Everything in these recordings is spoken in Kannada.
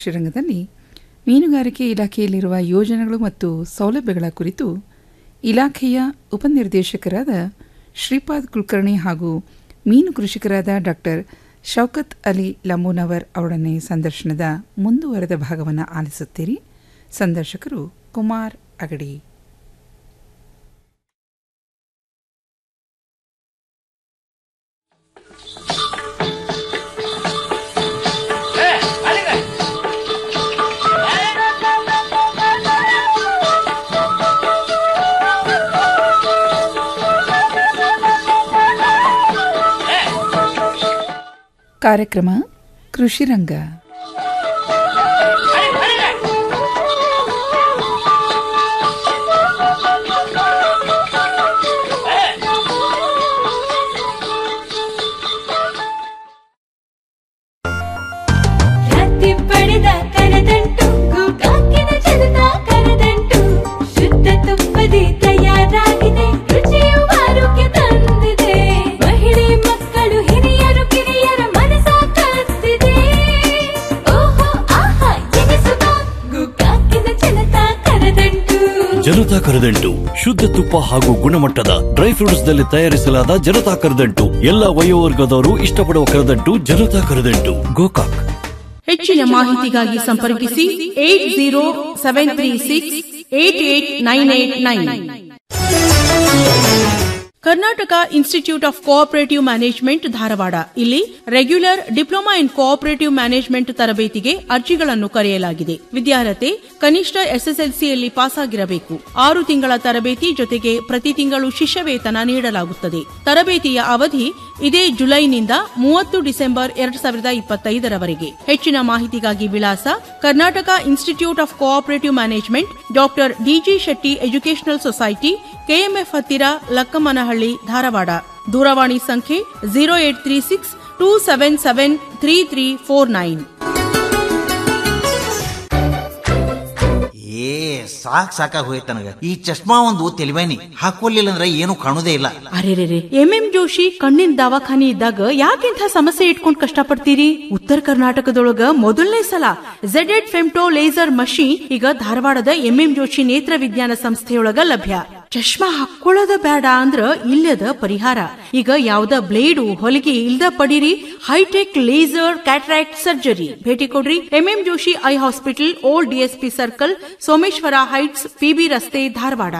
ರಂಗದಲ್ಲಿ ಮೀನುಗಾರಿಕೆ ಇಲಾಖೆಯಲ್ಲಿರುವ ಯೋಜನೆಗಳು ಮತ್ತು ಸೌಲಭ್ಯಗಳ ಕುರಿತು ಇಲಾಖೆಯ ಉಪನಿರ್ದೇಶಕರಾದ ಶ್ರೀಪಾದ್ ಕುಲಕರ್ಣಿ ಹಾಗೂ ಮೀನು ಕೃಷಿಕರಾದ ಡಾಕ್ಟರ್ ಶೌಕತ್ ಅಲಿ ಲಂಬೂನವರ್ ಅವರೊಡನೆ ಸಂದರ್ಶನದ ಮುಂದುವರೆದ ಭಾಗವನ್ನು ಆಲಿಸುತ್ತೀರಿ ಸಂದರ್ಶಕರು ಕುಮಾರ್ ಅಗಡಿ ಕಾರ್ಯಕ್ರಮ ಕೃಷಿರಂಗ ರತ್ತಿ ಪಡೆದ ಕರದಂಟು ಗೂಟಾಕಿನ ಜನತಾ ಕರದಂಟು ಶುದ್ಧ ತುಪ್ಪದಿ ತಯಾರಾಗಿದೆ ರುಚಿಯು ಆರೋಗ್ಯ ತಂದಿದೆ ಮಹಿಳೆ ಮಕ್ಕಳು ಹಿರಿಯರು ಕಿರಿಯರ ಮನಸ ಕತ್ತಿದೆ ಓಹೋ ಆಹಾ ಎನಿಸುವ ಗೂಟಾಕಿನ ಜನತಾ ಕರದಂಟು ಜನತಾ ಕರದಂಟು ಶುದ್ಧ ತುಪ್ಪ ಹಾಗೂ ಗುಣಮಟ್ಟದ ಡ್ರೈ ಫ್ರೂಟ್ಸ್ ನಲ್ಲಿ ತಯಾರಿಸಲಾದ ಜನತಾ ಕರದಂಟು ಎಲ್ಲ ವಯೋವರ್ಗದವರು ಇಷ್ಟಪಡುವ ಕರದಂಟು ಜನತಾ ಕರದಂಟು ಗೋಕಾಕ್ ಹೆಚ್ಚಿನ ಮಾಹಿತಿಗಾಗಿ ಸಂಪರ್ಕಿಸಿ eight zero seven three six eight eight nine eight nine Karnataka institute of cooperative management Dharwad ಇಲ್ಲಿ regular diploma in cooperative management ತರಬೇತಿಗೆ ಅರ್ಜಿಗಳನ್ನು ಕರೆಯಲಾಗಿದೆ ವಿದ್ಯಾರ್ಹತೆ ಕನಿಷ್ಠ ಎಸ್ಎಸ್ಎಲ್ಸಿಯಲ್ಲಿ ಪಾಸಾಗಿರಬೇಕು ಆರು ತಿಂಗಳ ತರಬೇತಿ ಜೊತೆಗೆ ಪ್ರತಿ ತಿಂಗಳು ಶಿಷ್ಯ ವೇತನ ನೀಡಲಾಗುತ್ತದೆ ತರಬೇತಿಯ ಅವಧಿ ಇದೇ ಜುಲೈನಿಂದ ಮೂವತ್ತು ಡಿಸೆಂಬರ್ ಎರಡ್ ಸಾವಿರದ ಇಪ್ಪತ್ತೈದರವರೆಗೆ ಹೆಚ್ಚಿನ ಮಾಹಿತಿಗಾಗಿ ವಿಳಾಸ Karnataka institute of cooperative management doctor DG Shetty educational society KMF ಹತ್ತಿರ ಲಕ್ಕಮ್ಮನಹಳ್ಳಿ ಧಾರವಾಡ ದೂರವಾಣಿ ಸಂಖ್ಯೆ zero eight three six two seven seven three three four nine ಏ ಸಾಕ್ ಸಾಕಾಗ್ ಹೋಯ್ತು ನನಗ ಈ ಚಶ್ಮಾ ಒಂದು ತೆಲಿವೇನಿ ಹಾಕೊಲ್ಲಿಲ್ಲ ಅಂದ್ರೆ ಏನು ಕಾಣುದೇ ಇಲ್ಲ ಅರೆರೆರೆ ಎಂಎಂ ಜೋಶಿ ಕಣ್ಣಿನ ದವಾಖಾನಿ ಇದ್ದಾಗ ಯಾಕೆಂಥ ಸಮಸ್ಯೆ ಇಟ್ಕೊಂಡ್ ಕಷ್ಟಪಡ್ತೀರಿ ಉತ್ತರ ಕರ್ನಾಟಕದೊಳಗ ಮೊದಲನೇ ಸಲ ಝೆಡ್ ಎಡ್ ಫೆಮ್ಟೋ ಲೇಸರ್ ಮಷೀನ್ ಈಗ ಧಾರವಾಡದ ಎಂಎಂ ಜೋಶಿ ನೇತ್ರ ವಿಜ್ಞಾನ ಸಂಸ್ಥೆಯೊಳಗ ಲಭ್ಯ ಚಶ್ಮಾ ಹಾಕೊಳ್ಳೋದ ಬೇಡ ಅಂದ್ರ ಇಲ್ಲದ ಪರಿಹಾರ ಈಗ ಯಾವ್ದ ಬ್ಲೇಡು ಹೊಲಿಗೆ ಇಲ್ದ ಪಡಿರಿ ಹೈಟೆಕ್ ಲೇಸರ್ ಕ್ಯಾಟ್ರಾಕ್ಟ್ ಸರ್ಜರಿ ಭೇಟಿ ಕೊಡ್ರಿ MM Joshi eye hospital old DSP circle Someshwara heights PB ರಸ್ತೆ Dharwad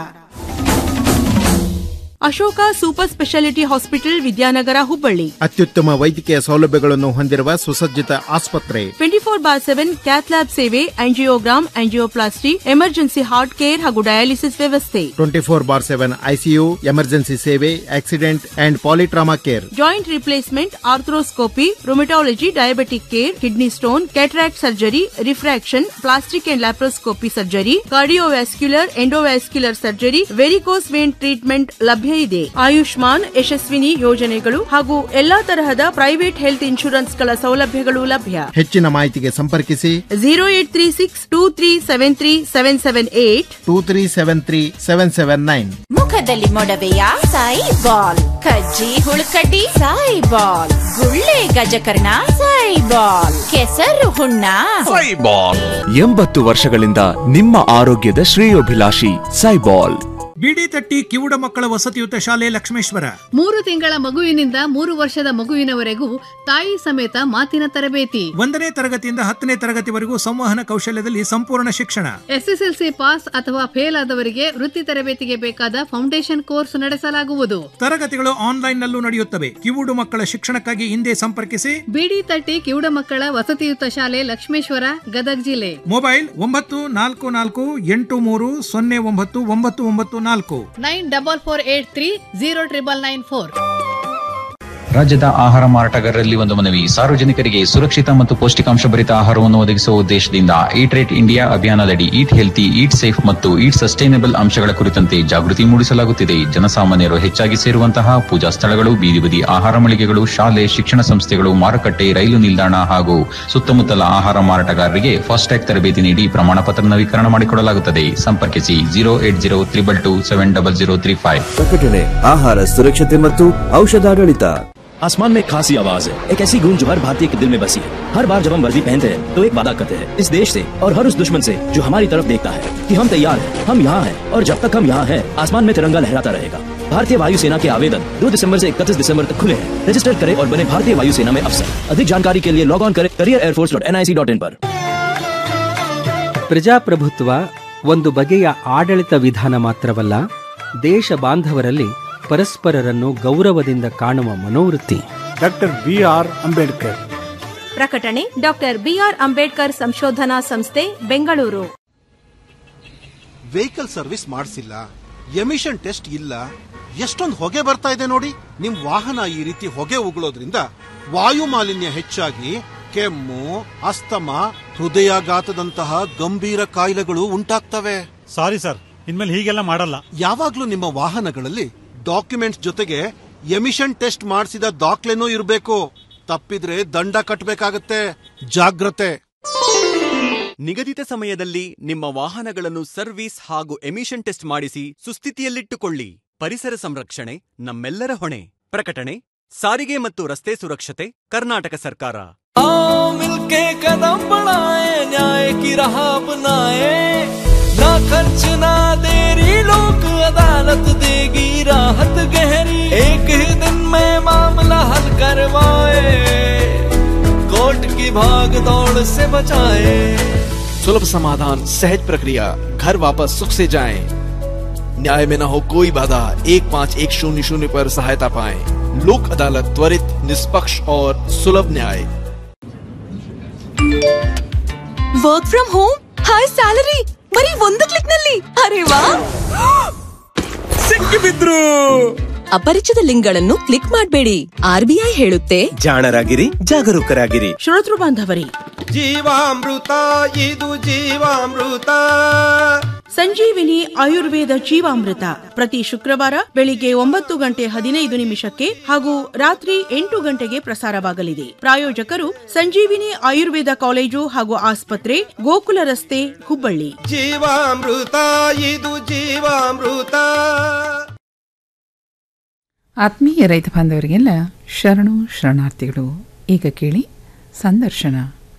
Ashoka super speciality hospital Vidyanagar Hubballi ಅತ್ಯುತ್ತಮ ವೈದ್ಯಕೀಯ ಸೌಲಭ್ಯಗಳನ್ನು ಹೊಂದಿರುವ ಸುಸಜ್ಜಿತ ಆಸ್ಪತ್ರೆ twenty four bar seven cath lab ಸೇವೆ angiogram angioplasty emergency heart care ಹಾಗೂ ಡಯಾಲಿಸಿಸ್ ವ್ಯವಸ್ಥೆ twenty four bar seven ICU emergency ಸೇವೆ accident and polytrauma care joint replacement arthroscopy rheumatology diabetic care kidney stone cataract surgery refraction plastic and laparoscopy surgery cardiovascular endovascular surgery varicose vein treatment ಲಭ್ಯ ಇದೆ ಆಯುಷ್ಮಾನ್ ಯಶಸ್ವಿನಿ ಯೋಜನೆಗಳು ಹಾಗೂ ಎಲ್ಲಾ ತರಹದ ಪ್ರೈವೇಟ್ ಹೆಲ್ತ್ ಇನ್ಶೂರೆನ್ಸ್ ಗಳ ಸೌಲಭ್ಯಗಳು ಲಭ್ಯ ಹೆಚ್ಚಿನ ಮಾಹಿತಿಗೆ ಸಂಪರ್ಕಿಸಿ zero eight three six two three seven three seven seven eight two three seven three seven seven nine ಮುಖದಲ್ಲಿ ಮೊಡವೆಯ ಸಾಯಿ ಬಾಲ್ ಕಜ್ಜಿ ಹುಳುಕಡ್ಡಿ ಸಾಯಿ ಬಾಲ್ ಗುಳ್ಳೆ ಗಜಕರ್ಣ ಸಾಯಿ ಬಾಲ್ ಕೆಸರು ಹುಣ್ಣ ಎಂಬತ್ತು ವರ್ಷಗಳಿಂದ ನಿಮ್ಮ ಆರೋಗ್ಯದ ಶ್ರೇಯೋಭಿಲಾಷಿ ಸೈಬಾಲ್ ಬಿಡಿ ತಟ್ಟಿ ಕಿವುಡ ಮಕ್ಕಳ ವಸತಿಯುತ ಶಾಲೆ ಲಕ್ಷ್ಮೇಶ್ವರ ಮೂರು ತಿಂಗಳ ಮಗುವಿನಿಂದ ಮೂರು ವರ್ಷದ ಮಗುವಿನವರೆಗೂ ತಾಯಿ ಸಮೇತ ಮಾತಿನ ತರಬೇತಿ ಒಂದನೇ ತರಗತಿಯಿಂದ ಹತ್ತನೇ ತರಗತಿವರೆಗೂ ಸಂವಹನ ಕೌಶಲ್ಯದಲ್ಲಿ ಸಂಪೂರ್ಣ ಶಿಕ್ಷಣ ಎಸ್ಎಸ್ಎಲ್ಸಿ ಪಾಸ್ ಅಥವಾ ಫೇಲ್ ಆದವರಿಗೆ ವೃತ್ತಿ ತರಬೇತಿಗೆ ಬೇಕಾದ ಫೌಂಡೇಶನ್ ಕೋರ್ಸ್ ನಡೆಸಲಾಗುವುದು ತರಗತಿಗಳು ಆನ್ಲೈನ್ ನಲ್ಲೂ ನಡೆಯುತ್ತವೆ ಕಿವುಡು ಮಕ್ಕಳ ಶಿಕ್ಷಣಕ್ಕಾಗಿ ಹಿಂದೆ ಸಂಪರ್ಕಿಸಿ ಬಿಡಿ ತಟ್ಟಿ ಕಿವುಡ ಮಕ್ಕಳ ವಸತಿಯುತ ಶಾಲೆ ಲಕ್ಷ್ಮೇಶ್ವರ ಗದಗ್ ಜಿಲ್ಲೆ ಮೊಬೈಲ್ ಒಂಬತ್ತು ನಾಲ್ಕು ನಾಲ್ಕು ಎಂಟು ಮೂರು ಸೊನ್ನೆ ಒಂಬತ್ತು ಒಂಬತ್ತು ಒಂಬತ್ತು ನಾಲ್ಕು nine double four eight three zero triple nine four ರಾಜ್ಯದ ಆಹಾರ ಮಾರಾಟಗಾರರಲ್ಲಿ ಒಂದು ಮನವಿ ಸಾರ್ವಜನಿಕರಿಗೆ ಸುರಕ್ಷಿತ ಮತ್ತು ಪೌಷ್ಟಿಕಾಂಶ ಭರಿತ ಆಹಾರವನ್ನು ಒದಗಿಸುವ ಉದ್ದೇಶದಿಂದ ಈಟ್ ರೇಟ್ ಇಂಡಿಯಾ ಅಭಿಯಾನದಡಿ ಈಟ್ ಹೆಲ್ತಿ ಈಟ್ ಸೇಫ್ ಮತ್ತು ಈಟ್ ಸಸ್ಟೈನಬಲ್ ಅಂಶಗಳ ಕುರಿತಂತೆ ಜಾಗೃತಿ ಮೂಡಿಸಲಾಗುತ್ತಿದೆ ಜನಸಾಮಾನ್ಯರು ಹೆಚ್ಚಾಗಿ ಸೇರುವಂತಹ ಪೂಜಾ ಸ್ಥಳಗಳು ಬೀದಿ ಬದಿ ಆಹಾರ ಮಳಿಗೆಗಳು ಶಾಲೆ ಶಿಕ್ಷಣ ಸಂಸ್ಥೆಗಳು ಮಾರುಕಟ್ಟೆ ರೈಲು ನಿಲ್ದಾಣ ಹಾಗೂ ಸುತ್ತಮುತ್ತಲ ಆಹಾರ ಮಾರಾಟಗಾರರಿಗೆ ಫಾಸ್ಟ್ಯಾಗ್ ತರಬೇತಿ ನೀಡಿ ಪ್ರಮಾಣ ಪತ್ರ ನವೀಕರಣ ಮಾಡಿಕೊಡಲಾಗುತ್ತದೆ ಸಂಪರ್ಕಿಸಿ zero eight zero triple two seven double zero three five ಪ್ರಕಟಣೆ ಆಹಾರ ಸುರಕ್ಷತೆ ಮತ್ತು ಔಷಧಾಡಳಿತ आसमान में एक खासी आवाज है एक ऐसी गूंज जो हर भारतीय के दिल में बसी है हर बार जब हम वर्दी पहनते हैं तो एक वादा करते हैं इस देश से और हर उस दुश्मन से जो हमारी तरफ देखता है कि हम तैयार हैं हम यहाँ हैं और जब तक हम यहाँ हैं आसमान में तिरंगा लहराता रहेगा भारतीय वायुसेना के आवेदन 2 दिसंबर से 31 दिसंबर तक खुले हैं रजिस्टर करें और बने भारतीय वायुसेना में अफसर अधिक जानकारी के लिए लॉग ऑन करें career air force dot N I C dot in पर ಪ್ರಜಾಪ್ರಭುತ್ವ ಒಂದು ಬಗೆಯ ಆಡಳಿತ ವಿಧಾನ ಮಾತ್ರವಲ್ಲ ದೇಶ ಬಾಂಧವರಲ್ಲಿ ಪರಸ್ಪರರನ್ನು ಗೌರವದಿಂದ ಕಾಣುವ ಮನೋವೃತ್ತಿ ಡಾಕ್ಟರ್ ಬಿ ಆರ್ ಅಂಬೇಡ್ಕರ್ ಪ್ರಕಟಣೆ ಡಾಕ್ಟರ್ ಬಿಆರ್ ಅಂಬೇಡ್ಕರ್ ಸಂಶೋಧನಾ ಸಂಸ್ಥೆ ಬೆಂಗಳೂರು ವೆಹಿಕಲ್ ಸರ್ವಿಸ್ ಮಾಡಿಸಿಲ್ಲ ಎಮಿಷನ್ ಟೆಸ್ಟ್ ಇಲ್ಲ ಎಷ್ಟೊಂದು ಹೊಗೆ ಬರ್ತಾ ಇದೆ ನೋಡಿ ನಿಮ್ ವಾಹನ ಈ ರೀತಿ ಹೊಗೆ ಉಗುಳೋದ್ರಿಂದ ವಾಯು ಮಾಲಿನ್ಯ ಹೆಚ್ಚಾಗಿ ಕೆಮ್ಮು ಅಸ್ತಮ ಹೃದಯಾಘಾತದಂತಹ ಗಂಭೀರ ಕಾಯಿಲೆಗಳು ಉಂಟಾಗ್ತವೆ ಸಾರಿ ಸರ್ ಇನ್ಮೇಲೆ ಹೀಗೆಲ್ಲ ಮಾಡಲ್ಲ ಯಾವಾಗ್ಲೂ ನಿಮ್ಮ ವಾಹನಗಳಲ್ಲಿ ಡಾಕ್ಯುಮೆಂಟ್ಸ್ ಜೊತೆಗೆ ಎಮಿಷನ್ ಟೆಸ್ಟ್ ಮಾಡಿಸಿದ ದಾಖಲೆನೂ ಇರಬೇಕು ತಪ್ಪಿದ್ರೆ ದಂಡ ಕಟ್ಟಬೇಕಾಗತ್ತೆ ಜಾಗ್ರತೆ ನಿಗದಿತ ಸಮಯದಲ್ಲಿ ನಿಮ್ಮ ವಾಹನಗಳನ್ನು ಸರ್ವಿಸ್ ಹಾಗೂ ಎಮಿಷನ್ ಟೆಸ್ಟ್ ಮಾಡಿಸಿ ಸುಸ್ಥಿತಿಯಲ್ಲಿಟ್ಟುಕೊಳ್ಳಿ ಪರಿಸರ ಸಂರಕ್ಷಣೆ ನಮ್ಮೆಲ್ಲರ ಹೊಣೆ ಪ್ರಕಟಣೆ ಸಾರಿಗೆ ಮತ್ತು ರಸ್ತೆ ಸುರಕ್ಷತೆ ಕರ್ನಾಟಕ ಸರ್ಕಾರ मिलके कदम बढ़ाए न्याय की राह अपनाए ना खर्च ना देरी लोक अदालत देगी राहत गहरी एक ही दिन में मामला हल करवाए कोर्ट की भाग दौड़ से बचाए सुलभ समाधान सहज प्रक्रिया घर वापस सुख से जाएं। न्याय में न हो कोई बाधा एक पाँच एक शून्य शून्य पर सहायता पाएं। लोक अदालत त्वरित निष्पक्ष और सुलभ न्याय work from home high salary ಬರೀ ಒಂದು ಕ್ಲಿಕ್ ನಲ್ಲಿ ಅರೆ ವಾ ಸಿಕ್ಕಿಬಿದ್ರು ಅಪರಿಚಿತ ಲಿಂಕ್ಗಳನ್ನು ಕ್ಲಿಕ್ ಮಾಡಬೇಡಿ ಆರ್ಬಿಐ ಹೇಳುತ್ತೆ ಜಾಣರಾಗಿರಿ ಜಾಗರೂಕರಾಗಿರಿ ಶ್ರೋತೃ ಬಾಂಧವರೇ ಜೀವಾಮೃತ ಇದು ಜೀವಾಮೃತ ಸಂಜೀವಿನಿ ಆಯುರ್ವೇದ ಜೀವಾಮೃತ ಪ್ರತಿ ಶುಕ್ರವಾರ ಬೆಳಿಗ್ಗೆ ಒಂಬತ್ತು ಗಂಟೆ ಹದಿನೈದು ನಿಮಿಷಕ್ಕೆ ಹಾಗೂ ರಾತ್ರಿ ಎಂಟು ಗಂಟೆಗೆ ಪ್ರಸಾರವಾಗಲಿದೆ ಪ್ರಾಯೋಜಕರು ಸಂಜೀವಿನಿ ಆಯುರ್ವೇದ ಕಾಲೇಜು ಹಾಗೂ ಆಸ್ಪತ್ರೆ ಗೋಕುಲ ರಸ್ತೆ ಹುಬ್ಬಳ್ಳಿ ಜೀವಾಮೃತ ಇದು ಜೀವಾಮೃತ ಆತ್ಮೀಯ ರೈತ ಬಾಂಧವರಿಗೆಲ್ಲ ಶರಣು ಶರಣಾರ್ಥಿಗಳು ಈಗ ಕೇಳಿ ಸಂದರ್ಶನ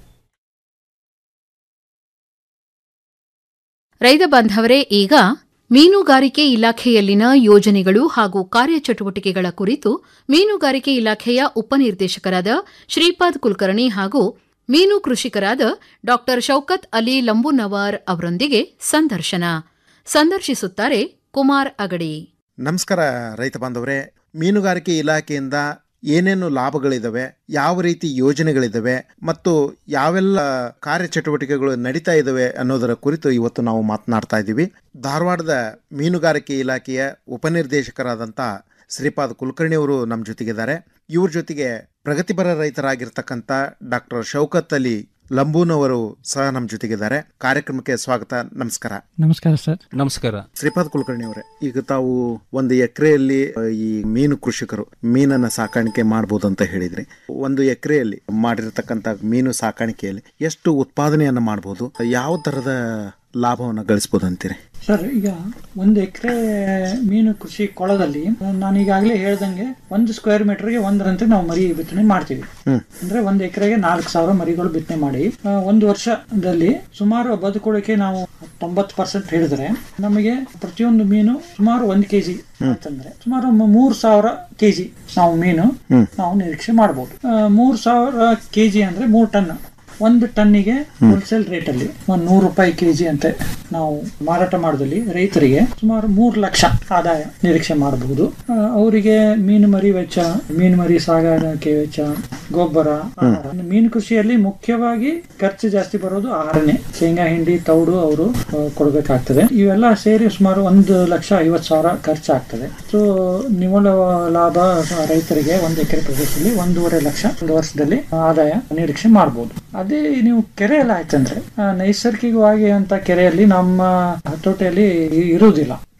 ರೈತ ಬಾಂಧವರೇ ಈಗ ಮೀನುಗಾರಿಕೆ ಇಲಾಖೆಯಲ್ಲಿನ ಯೋಜನೆಗಳು ಹಾಗೂ ಕಾರ್ಯಚಟುವಟಿಕೆಗಳ ಕುರಿತು ಮೀನುಗಾರಿಕೆ ಇಲಾಖೆಯ ಉಪನಿರ್ದೇಶಕರಾದ ಶ್ರೀಪಾದ್ ಕುಲಕರ್ಣಿ ಹಾಗೂ ಮೀನು ಕೃಷಿಕರಾದ ಡಾ ಶೌಕತ್ ಅಲಿ ಲಂಬುನವಾರ್ ಅವರೊಂದಿಗೆ ಸಂದರ್ಶನ ಸಂದರ್ಶಿಸುತ್ತಾರೆ ಕುಮಾರ್ ಅಗಡಿ ನಮಸ್ಕಾರ ರೈತ ಬಾಂಧವರೇ ಮೀನುಗಾರಿಕೆ ಇಲಾಖೆಯಿಂದ ಏನೇನು ಲಾಭಗಳಿದಾವೆ ಯಾವ ರೀತಿ ಯೋಜನೆಗಳಿದಾವೆ ಮತ್ತು ಯಾವೆಲ್ಲ ಕಾರ್ಯಚಟುವಟಿಕೆಗಳು ನಡೀತಾ ಇದ್ದಾವೆ ಅನ್ನೋದರ ಕುರಿತು ಇವತ್ತು ನಾವು ಮಾತನಾಡ್ತಾ ಇದ್ದೀವಿ ಧಾರವಾಡದ ಮೀನುಗಾರಿಕೆ ಇಲಾಖೆಯ ಉಪನಿರ್ದೇಶಕರಾದಂಥ ಶ್ರೀಪಾದ್ ಕುಲಕರ್ಣಿ ಅವರು ನಮ್ಮ ಜೊತೆಗಿದ್ದಾರೆ ಇವ್ರ ಜೊತೆಗೆ ಪ್ರಗತಿಪರ ರೈತರಾಗಿರ್ತಕ್ಕಂಥ ಡಾಕ್ಟರ್ ಶೌಕತ್ ಅಲಿ ಲಂಬೂನವರು ಸಹ ನಮ್ಮ ಜೊತೆಗಿದ್ದಾರೆ ಕಾರ್ಯಕ್ರಮಕ್ಕೆ ಸ್ವಾಗತ ನಮಸ್ಕಾರ ನಮಸ್ಕಾರ ಸರ್ ನಮಸ್ಕಾರ ಶ್ರೀಪಾದ್ ಕುಲಕರ್ಣಿ ಅವರೇ ಈಗ ತಾವು ಒಂದು ಎಕರೆಯಲ್ಲಿ ಈ ಮೀನು ಕೃಷಿಕರು ಮೀನನ್ನ ಸಾಕಾಣಿಕೆ ಮಾಡಬಹುದು ಅಂತ ಹೇಳಿದ್ರಿ ಒಂದು ಎಕರೆಯಲ್ಲಿ ಮಾಡಿರ್ತಕ್ಕಂಥ ಮೀನು ಸಾಕಾಣಿಕೆಯಲ್ಲಿ ಎಷ್ಟು ಉತ್ಪಾದನೆಯನ್ನ ಮಾಡಬಹುದು ಯಾವ ತರದ ಲಾಭವನ್ನು ಗಳಿಸಬಹುದು ಅಂತೀರಿ ಸರ್ ಈಗ ಒಂದು ಎಕರೆ ಮೀನು ಕೃಷಿ ಕೊಳದಲ್ಲಿ ನಾನು ಈಗಾಗಲೇ ಹೇಳ್ದಂಗೆ ಒಂದು ಸ್ಕ್ವೇರ್ ಮೀಟರ್ಗೆ ಒಂದರಂತೆ ನಾವು ಮರಿ ಬಿತ್ತನೆ ಮಾಡ್ತೀವಿ ಅಂದ್ರೆ ಒಂದು ಎಕರೆಗೆ ನಾಲ್ಕು ಸಾವಿರ ಮರಿಗಳು ಬಿತ್ತನೆ ಮಾಡಿ ಆ, ಒಂದು ವರ್ಷದಲ್ಲಿ ಸುಮಾರು ಬದುಕೊಳ್ಳಿಕ್ಕೆ ನಾವು ತೊಂಬತ್ತು ಪರ್ಸೆಂಟ್ ಹಿಡಿದ್ರೆ ನಮಗೆ ಪ್ರತಿಯೊಂದು ಮೀನು ಸುಮಾರು ಒಂದು ಕೆಜಿ ಅಂತಂದ್ರೆ ಸುಮಾರು ಮ- ಮೂರು ಸಾವಿರ ಕೆಜಿ ನಾವು ಮೀನು ನಾವು ನಿರೀಕ್ಷೆ ಮಾಡಬಹುದು ಮೂರು ಸಾವಿರ ಕೆಜಿ ಅಂದ್ರೆ ಮೂರು ಟನ್ ಒಂದು ಟನ್ನಿಗೆ ಹೋಲ್ಸೇಲ್ ರೇಟ್ ಅಲ್ಲಿ ಒಂದು ನೂರು ರೂಪಾಯಿ ಕೆಜಿ ಅಂತೆ ನಾವು ಮಾರಾಟ ಮಾಡಿದಲ್ಲಿ ರೈತರಿಗೆ ಸುಮಾರು ಮೂರು ಲಕ್ಷ ಆದಾಯ ನಿರೀಕ್ಷೆ ಮಾಡಬಹುದು ಆ, ಅವರಿಗೆ ಮೀನು ಮರಿ ವೆಚ್ಚ ಮೀನು ಮರಿ ಸಾಗಾಣಿಕೆ ವೆಚ್ಚ ಗೊಬ್ಬರ ಆಹಾರ. ಮೀನು ಕೃಷಿಯಲ್ಲಿ ಮುಖ್ಯವಾಗಿ ಖರ್ಚು ಜಾಸ್ತಿ ಬರೋದು ಆಹಾರನೇ ಶೇಂಗಾ ಹಿಂಡಿ ತೌಡು ಅವರು ಕೊಡಬೇಕಾಗ್ತದೆ ಇವೆಲ್ಲ ಸೇರಿ ಸುಮಾರು ಒಂದು ಲಕ್ಷ ಐವತ್ತು ಸಾವಿರ ಖರ್ಚಾಗ್ತದೆ ಸೊ ನಿವ್ವಳ ಲಾಭ ರೈತರಿಗೆ ಒಂದು ಎಕರೆ ಪ್ರದೇಶದಲ್ಲಿ ಒಂದೂವರೆ ಲಕ್ಷ ಒಂದು ವರ್ಷದಲ್ಲಿ ಆದಾಯ ನಿರೀಕ್ಷೆ ಮಾಡಬಹುದು ಅದೇ ನೀವು ಕೆರೆಯಲ್ಲಿ ಆಯ್ತಂದ್ರೆ ಆ, ನೈಸರ್ಗಿಕವಾಗಿ ಅಂತ ಕೆರೆಯಲ್ಲಿ ನಮ್ಮ ಹತೋಟಿಯಲ್ಲಿ ಇರುವುದಿಲ್ಲ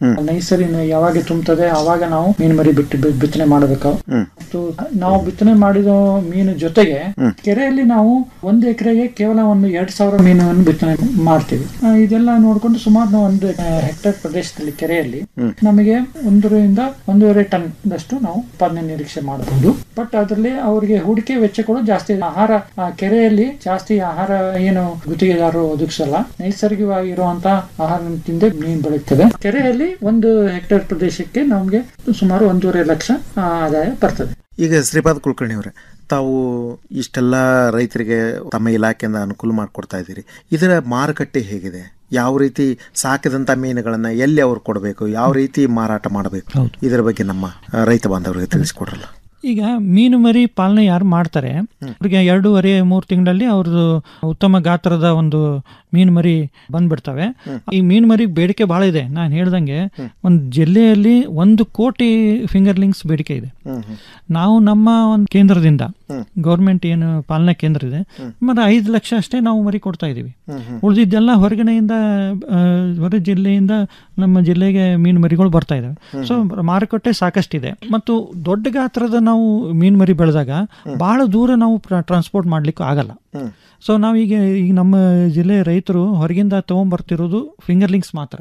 ನೈಸರಿ ಯಾವಾಗ ತುಂಬುತ್ತದೆ ಆವಾಗ ನಾವು ಮೀನು ಮರಿ ಬಿಟ್ಟು ಬಿ- ಬಿತ್ತನೆ ಮಾಡಬೇಕು ಮತ್ತು ನಾವು ಬಿತ್ತನೆ ಮಾಡಿದ ಮೀನು ಜೊತೆಗೆ ಕೆರೆಯಲ್ಲಿ ನಾವು ಒಂದು ಎಕರೆಗೆ ಕೇವಲ ಒಂದು ಎರಡ್ ಸಾವಿರ ಮೀನನ್ನು ಬಿತ್ತನೆ ಮಾಡ್ತೀವಿ ಆ, ಇದೆಲ್ಲ ನೋಡ್ಕೊಂಡು ಸುಮಾರು ನಾವು ಒಂದು ಹೆಕ್ಟೇರ್ ಪ್ರದೇಶದಲ್ಲಿ ಕೆರೆಯಲ್ಲಿ ನಮಗೆ ಒಂದರಿಂದ ಒಂದೂವರೆ ಟನ್ ದಷ್ಟು ನಾವು ಉತ್ಪಾದನೆ ನಿರೀಕ್ಷೆ ಮಾಡಬಹುದು ಬಟ್ ಅದರಲ್ಲಿ ಅವರಿಗೆ ಹೂಡಿಕೆ ವೆಚ್ಚಗಳು ಜಾಸ್ತಿ ಇದೆ. ಆಹಾರ ಆ, ಕೆರೆಯಲ್ಲಿ ಜಾಸ್ತಿ ಆಹಾರ ಏನು ಗುತ್ತಿಗೆದಾರರು ಒದಗಿಸಲ್ಲ ನೈಸರ್ಗಿಕವಾಗಿರುವಂತಹ ಆಹಾರ ತಿಂದೆ ಮೀನು ಬೆಳೀತದೆ ಕೆರೆಯಲ್ಲಿ ಒಂದು ಹೆಕ್ಟೇರ್ ಪ್ರದೇಶಕ್ಕೆ ನಮಗೆ ಸುಮಾರು ಒಂದೂವರೆ ಲಕ್ಷ ಆ, ಆದಾಯ ಬರ್ತದೆ ಈಗ ಶ್ರೀಪಾದ್ ಕುಲಕರ್ಣಿ ಅವರೇ ತಾವು ಇಷ್ಟೆಲ್ಲ ರೈತರಿಗೆ ತಮ್ಮ ಇಲಾಖೆಯಿಂದ ಅನುಕೂಲ ಮಾಡಿಕೊಡ್ತಾ ಇದ್ದೀರಿ ಇದರ ಮಾರುಕಟ್ಟೆ ಹೇಗಿದೆ ಯಾವ ರೀತಿ ಸಾಕಿದಂಥ ಮೀನುಗಳನ್ನು ಎಲ್ಲಿ ಅವ್ರು ಕೊಡಬೇಕು ಯಾವ ರೀತಿ ಮಾರಾಟ ಮಾಡಬೇಕು ಇದರ ಬಗ್ಗೆ ನಮ್ಮ ಆ, ರೈತ ಬಾಂಧವರಿಗೆ ತಿಳಿಸ್ಕೊಡ್ರಲ್ಲ ಈಗ ಮೀನು ಮರಿ ಪಾಲನೆ ಯಾರು ಮಾಡ್ತಾರೆ ಅವ್ರಿಗೆ ಎರಡೂವರೆ ಮೂರು ತಿಂಗಳಲ್ಲಿ ಅವ್ರದ್ದು ಉತ್ತಮ ಗಾತ್ರದ ಒಂದು ಮೀನು ಮರಿ ಬಂದ್ಬಿಡ್ತವೆ ಈ ಮೀನು ಮರಿ ಬೇಡಿಕೆ ಬಹಳ ಇದೆ ನಾನು ಹೇಳ್ದಂಗೆ ಒಂದು ಜಿಲ್ಲೆಯಲ್ಲಿ ಒಂದು ಕೋಟಿ ಫಿಂಗರ್ಲಿಂಗ್ಸ್ ಬೇಡಿಕೆ ಇದೆ ನಾವು ನಮ್ಮ ಒಂದು ಕೇಂದ್ರದಿಂದ ಗೌರ್ಮೆಂಟ್ ಏನು ಪಾಲನಾ ಕೇಂದ್ರ ಇದೆ ಸುಮಾರು ಐದು ಲಕ್ಷ ಅಷ್ಟೇ ನಾವು ಮರಿ ಕೊಡ್ತಾ ಇದೀವಿ ಉಳಿದಿದ್ದೆಲ್ಲ ಹೊರಗಡೆಯಿಂದ ಆ, ಹೊರ ಜಿಲ್ಲೆಯಿಂದ ನಮ್ಮ ಜಿಲ್ಲೆಗೆ ಮೀನು ಮರಿಗಳು ಬರ್ತಾ ಇದಾವೆ ಸೊ ಮಾರುಕಟ್ಟೆ ಸಾಕಷ್ಟಿದೆ ಮತ್ತು ದೊಡ್ಡ ಗಾತ್ರದ ನಾವು ಮೀನು ಮರಿ ಬೆಳೆದಾಗ ಬಹಳ ದೂರ ನಾವು ಟ್ರಾನ್ಸ್ಪೋರ್ಟ್ ಮಾಡ್ಲಿಕ್ಕೆ ಆಗಲ್ಲ ಸೊ ನಾವೀಗ ಈಗ ನಮ್ಮ ಜಿಲ್ಲೆ ರೈತರು ಹೊರಗಿಂದ ತಗೊಂಡ್ಬರ್ತಿರೋದು ಫಿಂಗರ್ಲಿಂಗ್ಸ್ ಮಾತ್ರ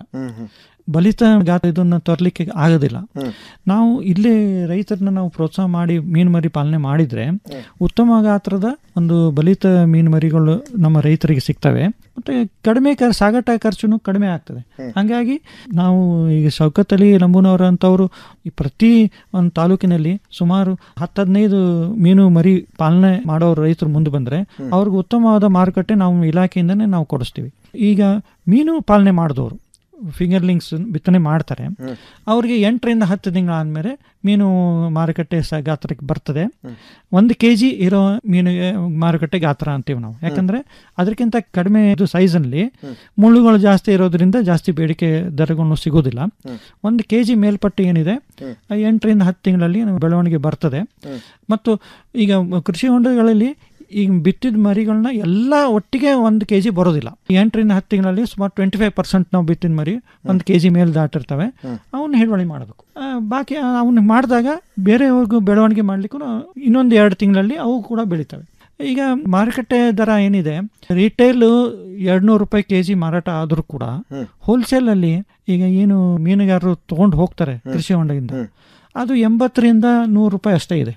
ಬಲಿತ ಗಾತ್ರ ಇದನ್ನ ತರಲಿಕ್ಕೆ ಆಗೋದಿಲ್ಲ ನಾವು ಇಲ್ಲೇ ರೈತರನ್ನ ನಾವು ಪ್ರೋತ್ಸಾಹ ಮಾಡಿ ಮೀನು ಮರಿ ಪಾಲನೆ ಮಾಡಿದ್ರೆ ಉತ್ತಮ ಗಾತ್ರದ ಒಂದು ಬಲಿತ ಮೀನು ಮರಿಗಳು ನಮ್ಮ ರೈತರಿಗೆ ಸಿಗ್ತವೆ ಮತ್ತೆ ಕಡಿಮೆ ಖರ್ ಸಾಗಾಟ ಖರ್ಚುನು ಕಡಿಮೆ ಆಗ್ತದೆ ಹಾಗಾಗಿ ನಾವು ಈಗ ಶೌಕತ್ ಅಲಿ ನಂಬುನವರ ಅಂತವರು ಈ ಪ್ರತಿ ಒಂದು ತಾಲೂಕಿನಲ್ಲಿ ಸುಮಾರು ಹತ್ತು ಹದಿನೈದು ಮೀನು ಮರಿ ಪಾಲನೆ ಮಾಡೋ ರೈತರು ಮುಂದೆ ಬಂದ್ರೆ ಅವ್ರಿಗೆ ಉತ್ತಮವಾದ ಮಾರುಕಟ್ಟೆ ನಾವು ಇಲಾಖೆಯಿಂದನೇ ನಾವು ಕೊಡಿಸ್ತೀವಿ ಈಗ ಮೀನು ಪಾಲನೆ ಮಾಡಿದವರು ಫಿಂಗರ್ಲಿಂಗ್ಸ್ ಬಿತ್ತನೆ ಮಾಡ್ತಾರೆ ಅವ್ರಿಗೆ ಎಂಟರಿಂದ ಹತ್ತು ತಿಂಗಳಾದ್ಮೇಲೆ ಮೀನು ಮಾರುಕಟ್ಟೆ ಸ ಗಾತ್ರಕ್ಕೆ ಬರ್ತದೆ ಒಂದು ಕೆ ಜಿ ಇರೋ ಮೀನಿಗೆ ಮಾರುಕಟ್ಟೆ ಗಾತ್ರ ಅಂತೀವಿ ನಾವು ಯಾಕಂದ್ರೆ ಅದಕ್ಕಿಂತ ಕಡಿಮೆ ಇದು ಸೈಜಲ್ಲಿ ಮುಳ್ಳುಗಳು ಜಾಸ್ತಿ ಇರೋದ್ರಿಂದ ಜಾಸ್ತಿ ಬೇಡಿಕೆ ದರಗಳು ಸಿಗೋದಿಲ್ಲ ಒಂದು ಕೆ ಜಿ ಮೇಲ್ಪಟ್ಟು ಏನಿದೆ ಆ ಎಂಟರಿಂದ ಹತ್ತು ತಿಂಗಳಲ್ಲಿ ಬೆಳವಣಿಗೆ ಬರ್ತದೆ ಮತ್ತು ಈಗ ಕೃಷಿ ಹೊಂಡಗಳಲ್ಲಿ ಈಗ ಬಿತ್ತಿದ ಮರಿಗಳನ್ನ ಎಲ್ಲ ಒಟ್ಟಿಗೆ ಒಂದು ಕೆ ಜಿ ಬರೋದಿಲ್ಲ ಎಂಟರಿಂದ ಹತ್ತು ತಿಂಗಳಲ್ಲಿ ಸುಮಾರು ಟ್ವೆಂಟಿ ಫೈವ್ ಪರ್ಸೆಂಟ್ ನಾವು ಬಿತ್ತಿದ ಮರಿ ಒಂದು ಕೆ ಜಿ ಮೇಲೆ ದಾಟಿರ್ತವೆ ಅವನ್ನ ಹಿಡುವಳಿ ಮಾಡಬೇಕು ಆ, ಬಾಕಿ ಅವನ್ನ ಮಾಡಿದಾಗ ಬೇರೆಯವ್ರಿಗೂ ಬೆಳವಣಿಗೆ ಮಾಡಲಿಕ್ಕೂ ಇನ್ನೊಂದು ಎರಡು ತಿಂಗಳಲ್ಲಿ ಅವು ಕೂಡ ಬೆಳಿತವೆ ಈಗ ಮಾರುಕಟ್ಟೆ ದರ ಏನಿದೆ ರಿಟೇಲ್ ಎರಡ್ನೂರು ರೂಪಾಯಿ ಕೆ ಜಿ ಮಾರಾಟ ಆದರೂ ಕೂಡ ಹೋಲ್ಸೇಲ್ ಅಲ್ಲಿ ಈಗ ಏನು ಮೀನುಗಾರರು ತಗೊಂಡು ಹೋಗ್ತಾರೆ ಕೃಷಿ ಹೊಂಡದಿಂದ ಅದು ಎಂಬತ್ತರಿಂದ ನೂರು ರೂಪಾಯಿ ಅಷ್ಟೇ ಇದೆ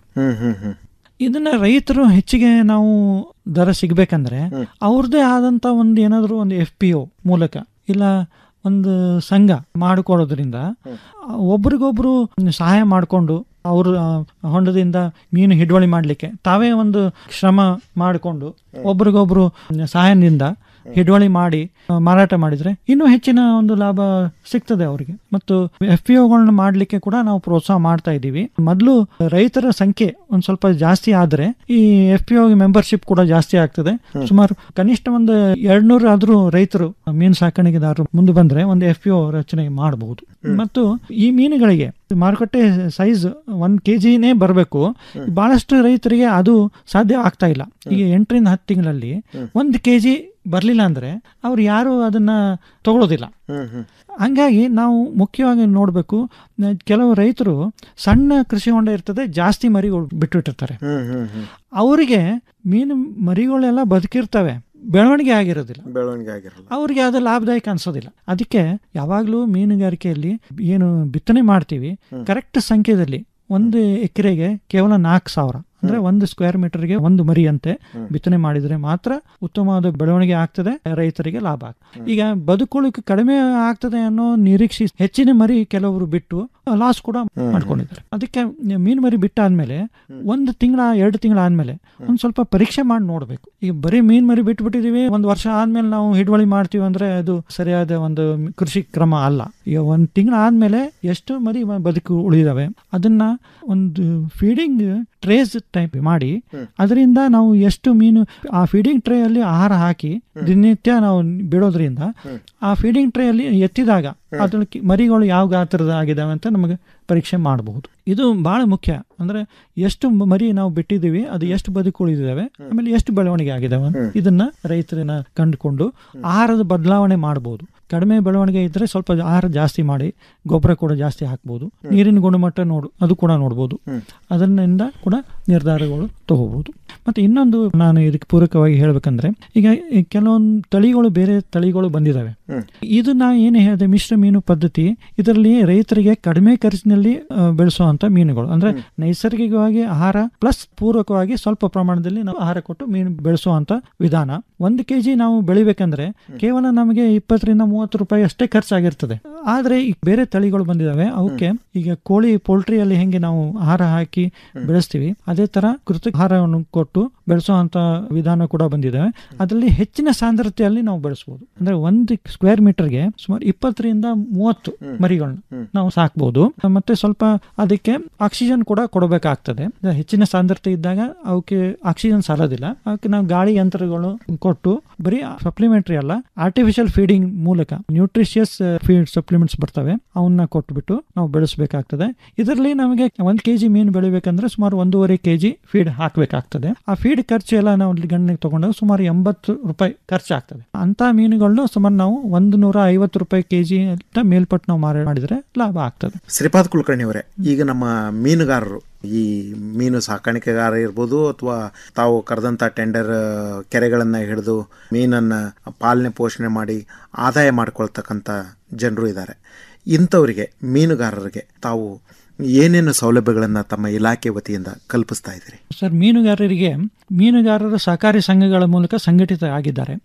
ಇದನ್ನ ರೈತರು ಹೆಚ್ಚಿಗೆ ನಾವು ದರ ಸಿಗ್ಬೇಕಂದ್ರೆ ಅವ್ರದ್ದೇ ಆದಂತ ಒಂದು ಏನಾದರೂ ಒಂದು ಎಫ್ ಪಿ ಒ ಮೂಲಕ ಇಲ್ಲ ಒಂದು ಸಂಘ ಮಾಡಿಕೊಡೋದ್ರಿಂದ ಒಬ್ರಿಗೊಬ್ರು ಸಹಾಯ ಮಾಡಿಕೊಂಡು ಅವರು ಹೊಂಡದಿಂದ ಮೀನು ಹಿಡುವಳಿ ಮಾಡಲಿಕ್ಕೆ ತಾವೇ ಒಂದು ಶ್ರಮ ಮಾಡಿಕೊಂಡು ಒಬ್ರಿಗೊಬ್ರು ಸಹಾಯದಿಂದ ಹಿಡುವಳಿ ಮಾಡಿ ಆ, ಮಾರಾಟ ಮಾಡಿದ್ರೆ ಇನ್ನೂ ಹೆಚ್ಚಿನ ಒಂದು ಲಾಭ ಸಿಗ್ತದೆ ಅವರಿಗೆ ಮತ್ತು ಎಫ್ ಪಿ ಒಗಳನ್ನ ಮಾಡಲಿಕ್ಕೆ ಕೂಡ ನಾವು ಪ್ರೋತ್ಸಾಹ ಮಾಡ್ತಾ ಇದ್ದೀವಿ ಮೊದಲು ರೈತರ ಸಂಖ್ಯೆ ಒಂದು ಸ್ವಲ್ಪ ಜಾಸ್ತಿ ಆದರೆ ಈ ಎಫ್ ಪಿ ಒ ಮೆಂಬರ್ಶಿಪ್ ಕೂಡ ಜಾಸ್ತಿ ಆಗ್ತದೆ ಸುಮಾರು ಕನಿಷ್ಠ ಒಂದು ಎರಡ್ನೂರು ಆದ್ರೂ ರೈತರು ಮೀನು ಸಾಕಾಣಿಕೆದಾರರು ಮುಂದೆ ಬಂದ್ರೆ ಒಂದು ಎಫ್ ಪಿ ಒ ರಚನೆ ಮಾಡಬಹುದು ಮತ್ತು ಈ ಮೀನುಗಳಿಗೆ ಮಾರುಕಟ್ಟೆ ಸೈಜ್ ಒಂದ್ ಕೆ ಜಿನೇ ಬರಬೇಕು ಬಹಳಷ್ಟು ರೈತರಿಗೆ ಅದು ಸಾಧ್ಯ ಆಗ್ತಾ ಇಲ್ಲ ಈಗ ಎಂಟರಿಂದ ಹತ್ತು ತಿಂಗಳಲ್ಲಿ ಒಂದು ಕೆ ಜಿ ಬರಲಿಲ್ಲ ಅಂದ್ರೆ ಅವ್ರು ಯಾರು ಅದನ್ನ ತಗೊಳ್ಳೋದಿಲ್ಲ ಹಂಗಾಗಿ ನಾವು ಮುಖ್ಯವಾಗಿ ನೋಡಬೇಕು ಕೆಲವು ರೈತರು ಸಣ್ಣ ಕೃಷಿ ಹೊಂಡ ಇರ್ತದೆ ಜಾಸ್ತಿ ಮರಿಗಳು ಬಿಟ್ಟಿರ್ತಾರೆ ಅವರಿಗೆ ಮೀನು ಮರಿಗಳೆಲ್ಲ ಬದುಕಿರ್ತವೆ ಬೆಳವಣಿಗೆ ಆಗಿರೋದಿಲ್ಲ ಬೆಳವಣಿಗೆ ಆಗಿರಲ್ಲ ಅವ್ರಿಗೆ ಅದು ಲಾಭದಾಯಕ ಅನ್ಸೋದಿಲ್ಲ ಅದಕ್ಕೆ ಯಾವಾಗಲೂ ಮೀನುಗಾರಿಕೆಯಲ್ಲಿ ಏನು ಬಿತ್ತನೆ ಮಾಡ್ತೀವಿ ಕರೆಕ್ಟ್ ಸಂಖ್ಯೆದಲ್ಲಿ ಒಂದು ಎಕರೆಗೆ ಕೇವಲ ನಾಲ್ಕು ಸಾವಿರ ಅಂದ್ರೆ ಒಂದು ಸ್ಕ್ವೇರ್ ಮೀಟರ್ಗೆ ಒಂದು ಮರಿ ಅಂತೆ ಬಿತ್ತನೆ ಮಾಡಿದ್ರೆ ಮಾತ್ರ ಉತ್ತಮವಾದ ಬೆಳವಣಿಗೆ ಆಗ್ತದೆ ರೈತರಿಗೆ ಲಾಭ ಆಗ್ತದೆ ಈಗ ಬದುಕೊಳ್ಳಿಕ್ಕೆ ಕಡಿಮೆ ಆಗ್ತದೆ ಅನ್ನೋ ನಿರೀಕ್ಷೆ ಹೆಚ್ಚಿನ ಮರಿ ಕೆಲವರು ಬಿಟ್ಟು ಲಾಸ್ ಕೂಡ ಮಾಡ್ಕೊಂಡಿದ್ದಾರೆ ಅದಕ್ಕೆ ಮೀನು ಮರಿ ಬಿಟ್ಟಾದ್ಮೇಲೆ ಒಂದು ತಿಂಗಳ ಎರಡು ತಿಂಗಳ ಆದ್ಮೇಲೆ ಒಂದ್ ಸ್ವಲ್ಪ ಪರೀಕ್ಷೆ ಮಾಡಿ ನೋಡ್ಬೇಕು ಈಗ ಬರೀ ಮೀನ್ ಮರಿ ಬಿಟ್ಬಿಟ್ಟಿದೀವಿ ಒಂದು ವರ್ಷ ಆದ್ಮೇಲೆ ನಾವು ಹಿಡುವಳಿ ಮಾಡ್ತೀವಿ ಅಂದ್ರೆ ಅದು ಸರಿಯಾದ ಒಂದು ಕೃಷಿ ಕ್ರಮ ಅಲ್ಲ ಈಗ ಒಂದ್ ತಿಂಗಳ ಆದ್ಮೇಲೆ ಎಷ್ಟು ಮರಿ ಮ- ಬದುಕು ಉಳಿದಾವೆ ಅದನ್ನ ಒಂದು ಫೀಡಿಂಗ್ ಟ್ರೇಸ್ ಟೈಪ್ ಮಾಡಿ ಅದರಿಂದ ನಾವು ಎಷ್ಟು ಮೀನು ಆ ಫೀಡಿಂಗ್ ಟ್ರೇ ಅಲ್ಲಿ ಆಹಾರ ಹಾಕಿ ದಿನನಿತ್ಯ ನಾವು ಬಿಡೋದ್ರಿಂದ ಆ ಫೀಡಿಂಗ್ ಟ್ರೇ ಅಲ್ಲಿ ಎತ್ತಿದಾಗ ಅದ್ರಲ್ಲಿ ಮರಿಗಳು ಯಾವ ಗಾತ್ರದ ಆಗಿದಾವೆ ಅಂತ ನಮಗೆ ಪರೀಕ್ಷೆ ಮಾಡಬಹುದು ಇದು ಬಹಳ ಮುಖ್ಯ ಅಂದ್ರೆ ಎಷ್ಟು ಮ- ಮರಿ ನಾವು ಬಿಟ್ಟಿದ್ದೀವಿ ಅದು ಎಷ್ಟು ಬದುಕು ಉಳಿದಿದ್ದಾವೆ ಆಮೇಲೆ ಎಷ್ಟು ಬೆಳವಣಿಗೆ ಆಗಿದಾವೆ ಅಂತ ಇದನ್ನ ರೈತರನ್ನ ಕಂಡುಕೊಂಡು ಆಹಾರದ ಬದಲಾವಣೆ ಮಾಡಬಹುದು ಕಡಿಮೆ ಬೆಳವಣಿಗೆ ಇದ್ರೆ ಸ್ವಲ್ಪ ಆಹಾರ ಜಾಸ್ತಿ ಮಾಡಿ ಗೊಬ್ಬರ ಕೂಡ ಜಾಸ್ತಿ ಹಾಕ್ಬೋದು ನೀರಿನ ಗುಣಮಟ್ಟ ನೋಡು ಅದು ಕೂಡ ನೋಡ್ಬೋದು ಅದರಿಂದ ಕೂಡ ನಿರ್ಧಾರಗಳು ತಗೋಬಹುದು ಮತ್ತೆ ಇನ್ನೊಂದು ನಾನು ಇದಕ್ಕೆ ಪೂರಕವಾಗಿ ಹೇಳ್ಬೇಕಂದ್ರೆ ಈಗ ಈ ಕೆಲವೊಂದು ತಳಿಗಳು ಬೇರೆ ತಳಿಗಳು ಬಂದಿದಾವೆ ಇದು ನಾ ಏನು ಹೇಳಿದೆ ಮಿಶ್ರ ಮೀನು ಪದ್ಧತಿ ಇದರಲ್ಲಿ ರೈತರಿಗೆ ಕಡಿಮೆ ಖರ್ಚಿನಲ್ಲಿ ಆ, ಬೆಳೆಸುವಂತ ಮೀನುಗಳು ಅಂದ್ರೆ ನೈಸರ್ಗಿಕವಾಗಿ ಆಹಾರ ಪ್ಲಸ್ ಪೂರ್ವಕವಾಗಿ ಸ್ವಲ್ಪ ಪ್ರಮಾಣದಲ್ಲಿ ನಾವು ಆಹಾರ ಕೊಟ್ಟು ಮೀನು ಬೆಳೆಸುವಂತ ವಿಧಾನ ಒಂದು ಕೆಜಿ ನಾವು ಬೆಳಿಬೇಕಂದ್ರೆ ಕೇವಲ ನಮಗೆ ಇಪ್ಪತ್ತರಿಂದ ಮೂವತ್ತು ರೂಪಾಯಿ ಅಷ್ಟೇ ಖರ್ಚಾಗಿರ್ತದೆ ಆದ್ರೆ ಈ ಬೇರೆ ತಳಿಗಳು ಬಂದಿದಾವೆ ಅವಕ್ಕೆ ಈಗ ಕೋಳಿ ಪೋಲ್ಟ್ರಿಯಲ್ಲಿ ಹೆಂಗೆ ನಾವು ಆಹಾರ ಹಾಕಿ ಬೆಳೆಸ್ತೀವಿ ಅದೇ ತರ ಕೃತಕ ಆಹಾರವನ್ನು ಕೊಟ್ಟು ಬೆಳೆಸುವಂತ ವಿಧಾನ ಕೂಡ ಬಂದಿದೆ ಅದರಲ್ಲಿ ಹೆಚ್ಚಿನ ಸಾಂದ್ರತೆಯಲ್ಲಿ ನಾವು ಬೆಳೆಸಬಹುದು ಅಂದ್ರೆ ಒಂದು ಸ್ಕ್ವೇರ್ ಮೀಟರ್ಗೆ ಸುಮಾರು ಇಪ್ಪತ್ತರಿಂದ ಮೂವತ್ತು ಮರಿಗಳನ್ನ ನಾವು ಸಾಕ್ಬಹುದು ಮತ್ತೆ ಸ್ವಲ್ಪ ಅದಕ್ಕೆ ಆಕ್ಸಿಜನ್ ಕೂಡ ಕೊಡಬೇಕಾಗ್ತದೆ ಹೆಚ್ಚಿನ ಸಾಂದ್ರತೆ ಇದ್ದಾಗ ಅವಕ್ಕೆ ಆಕ್ಸಿಜನ್ ಸಾಲೋದಿಲ್ಲ ಅವಕ್ಕೆ ನಾವು ಗಾಳಿ ಯಂತ್ರಗಳು ಕೊಟ್ಟು ಬರೀ ಸಪ್ಲಿಮೆಂಟರಿ ಅಲ್ಲ ಆರ್ಟಿಫಿಷಿಯಲ್ ಫೀಡಿಂಗ್ ಮೂಲಕ ನ್ಯೂಟ್ರಿಷಿಯಸ್ ಫೀಡ್ ಸಪ್ಲಿಮೆಂಟ್ಸ್ ಬರ್ತವೆ ಅವನ್ನ ಕೊಟ್ಬಿಟ್ಟು ನಾವು ಬೆಳೆಸಬೇಕಾಗ್ತದೆ ಇದರಲ್ಲಿ ನಮಗೆ ಒಂದ್ ಕೆಜಿ ಮೀನು ಬೆಳಿಬೇಕಂದ್ರೆ ಸುಮಾರು ಒಂದೂವರೆ ಕೆಜಿ ಫೀಡ್ ಹಾಕಬೇಕಾಗ್ತದೆ ಆ ಫೀಡ್ ಖರ್ಚು ಎಲ್ಲ ನಾವು ಇಲ್ಲಿ ಗಣನೆಗೆ ತಗೊಂಡಾಗ ಸುಮಾರು ಎಂಬತ್ತು ರೂಪಾಯಿ ಖರ್ಚಾಗ್ತದೆ ಅಂತ ಮೀನುಗಳನ್ನ ಸುಮಾರು ನಾವು ಒಂದು ನೂರ ಐವತ್ತು ರೂಪಾಯಿ ಕೆಜಿ ಅಂತ ಮೇಲ್ಪಟ್ಟು ನಾವು ಮಾರಾಟ ಮಾಡಿದ್ರೆ ಲಾಭ ಆಗ್ತದೆ ಶ್ರೀಪಾದ್ ಕುಲಕರ್ಣಿ ಅವರೇ ಈಗ ನಮ್ಮ ಮೀನುಗಾರರು ಈ ಮೀನು ಸಾಕಾಣಿಕೆಗಾರ ಇರ್ಬೋದು ಅಥವಾ ತಾವು ಕರೆದಂಥ ಟೆಂಡರ್ ಕೆರೆಗಳನ್ನು ಹಿಡಿದು ಮೀನನ್ನು ಪಾಲನೆ ಪೋಷಣೆ ಮಾಡಿ ಆದಾಯ ಮಾಡ್ಕೊಳ್ತಕ್ಕಂಥ ಜನರು ಇದ್ದಾರೆ ಇಂಥವರಿಗೆ ಮೀನುಗಾರರಿಗೆ ತಾವು ಏನೇನು ಸೌಲಭ್ಯಗಳನ್ನು ತಮ್ಮ ಇಲಾಖೆ ವತಿಯಿಂದ ಕಲ್ಪಿಸ್ತಾ ಇದ್ದೀರಿ ಸರ್ ಮೀನುಗಾರರಿಗೆ ಮೀನುಗಾರರ ಸಹಕಾರಿ ಸಂಘಗಳ ಮೂಲಕ ಸಂಘಟಿತ ಆಗಿದ್ದಾರೆ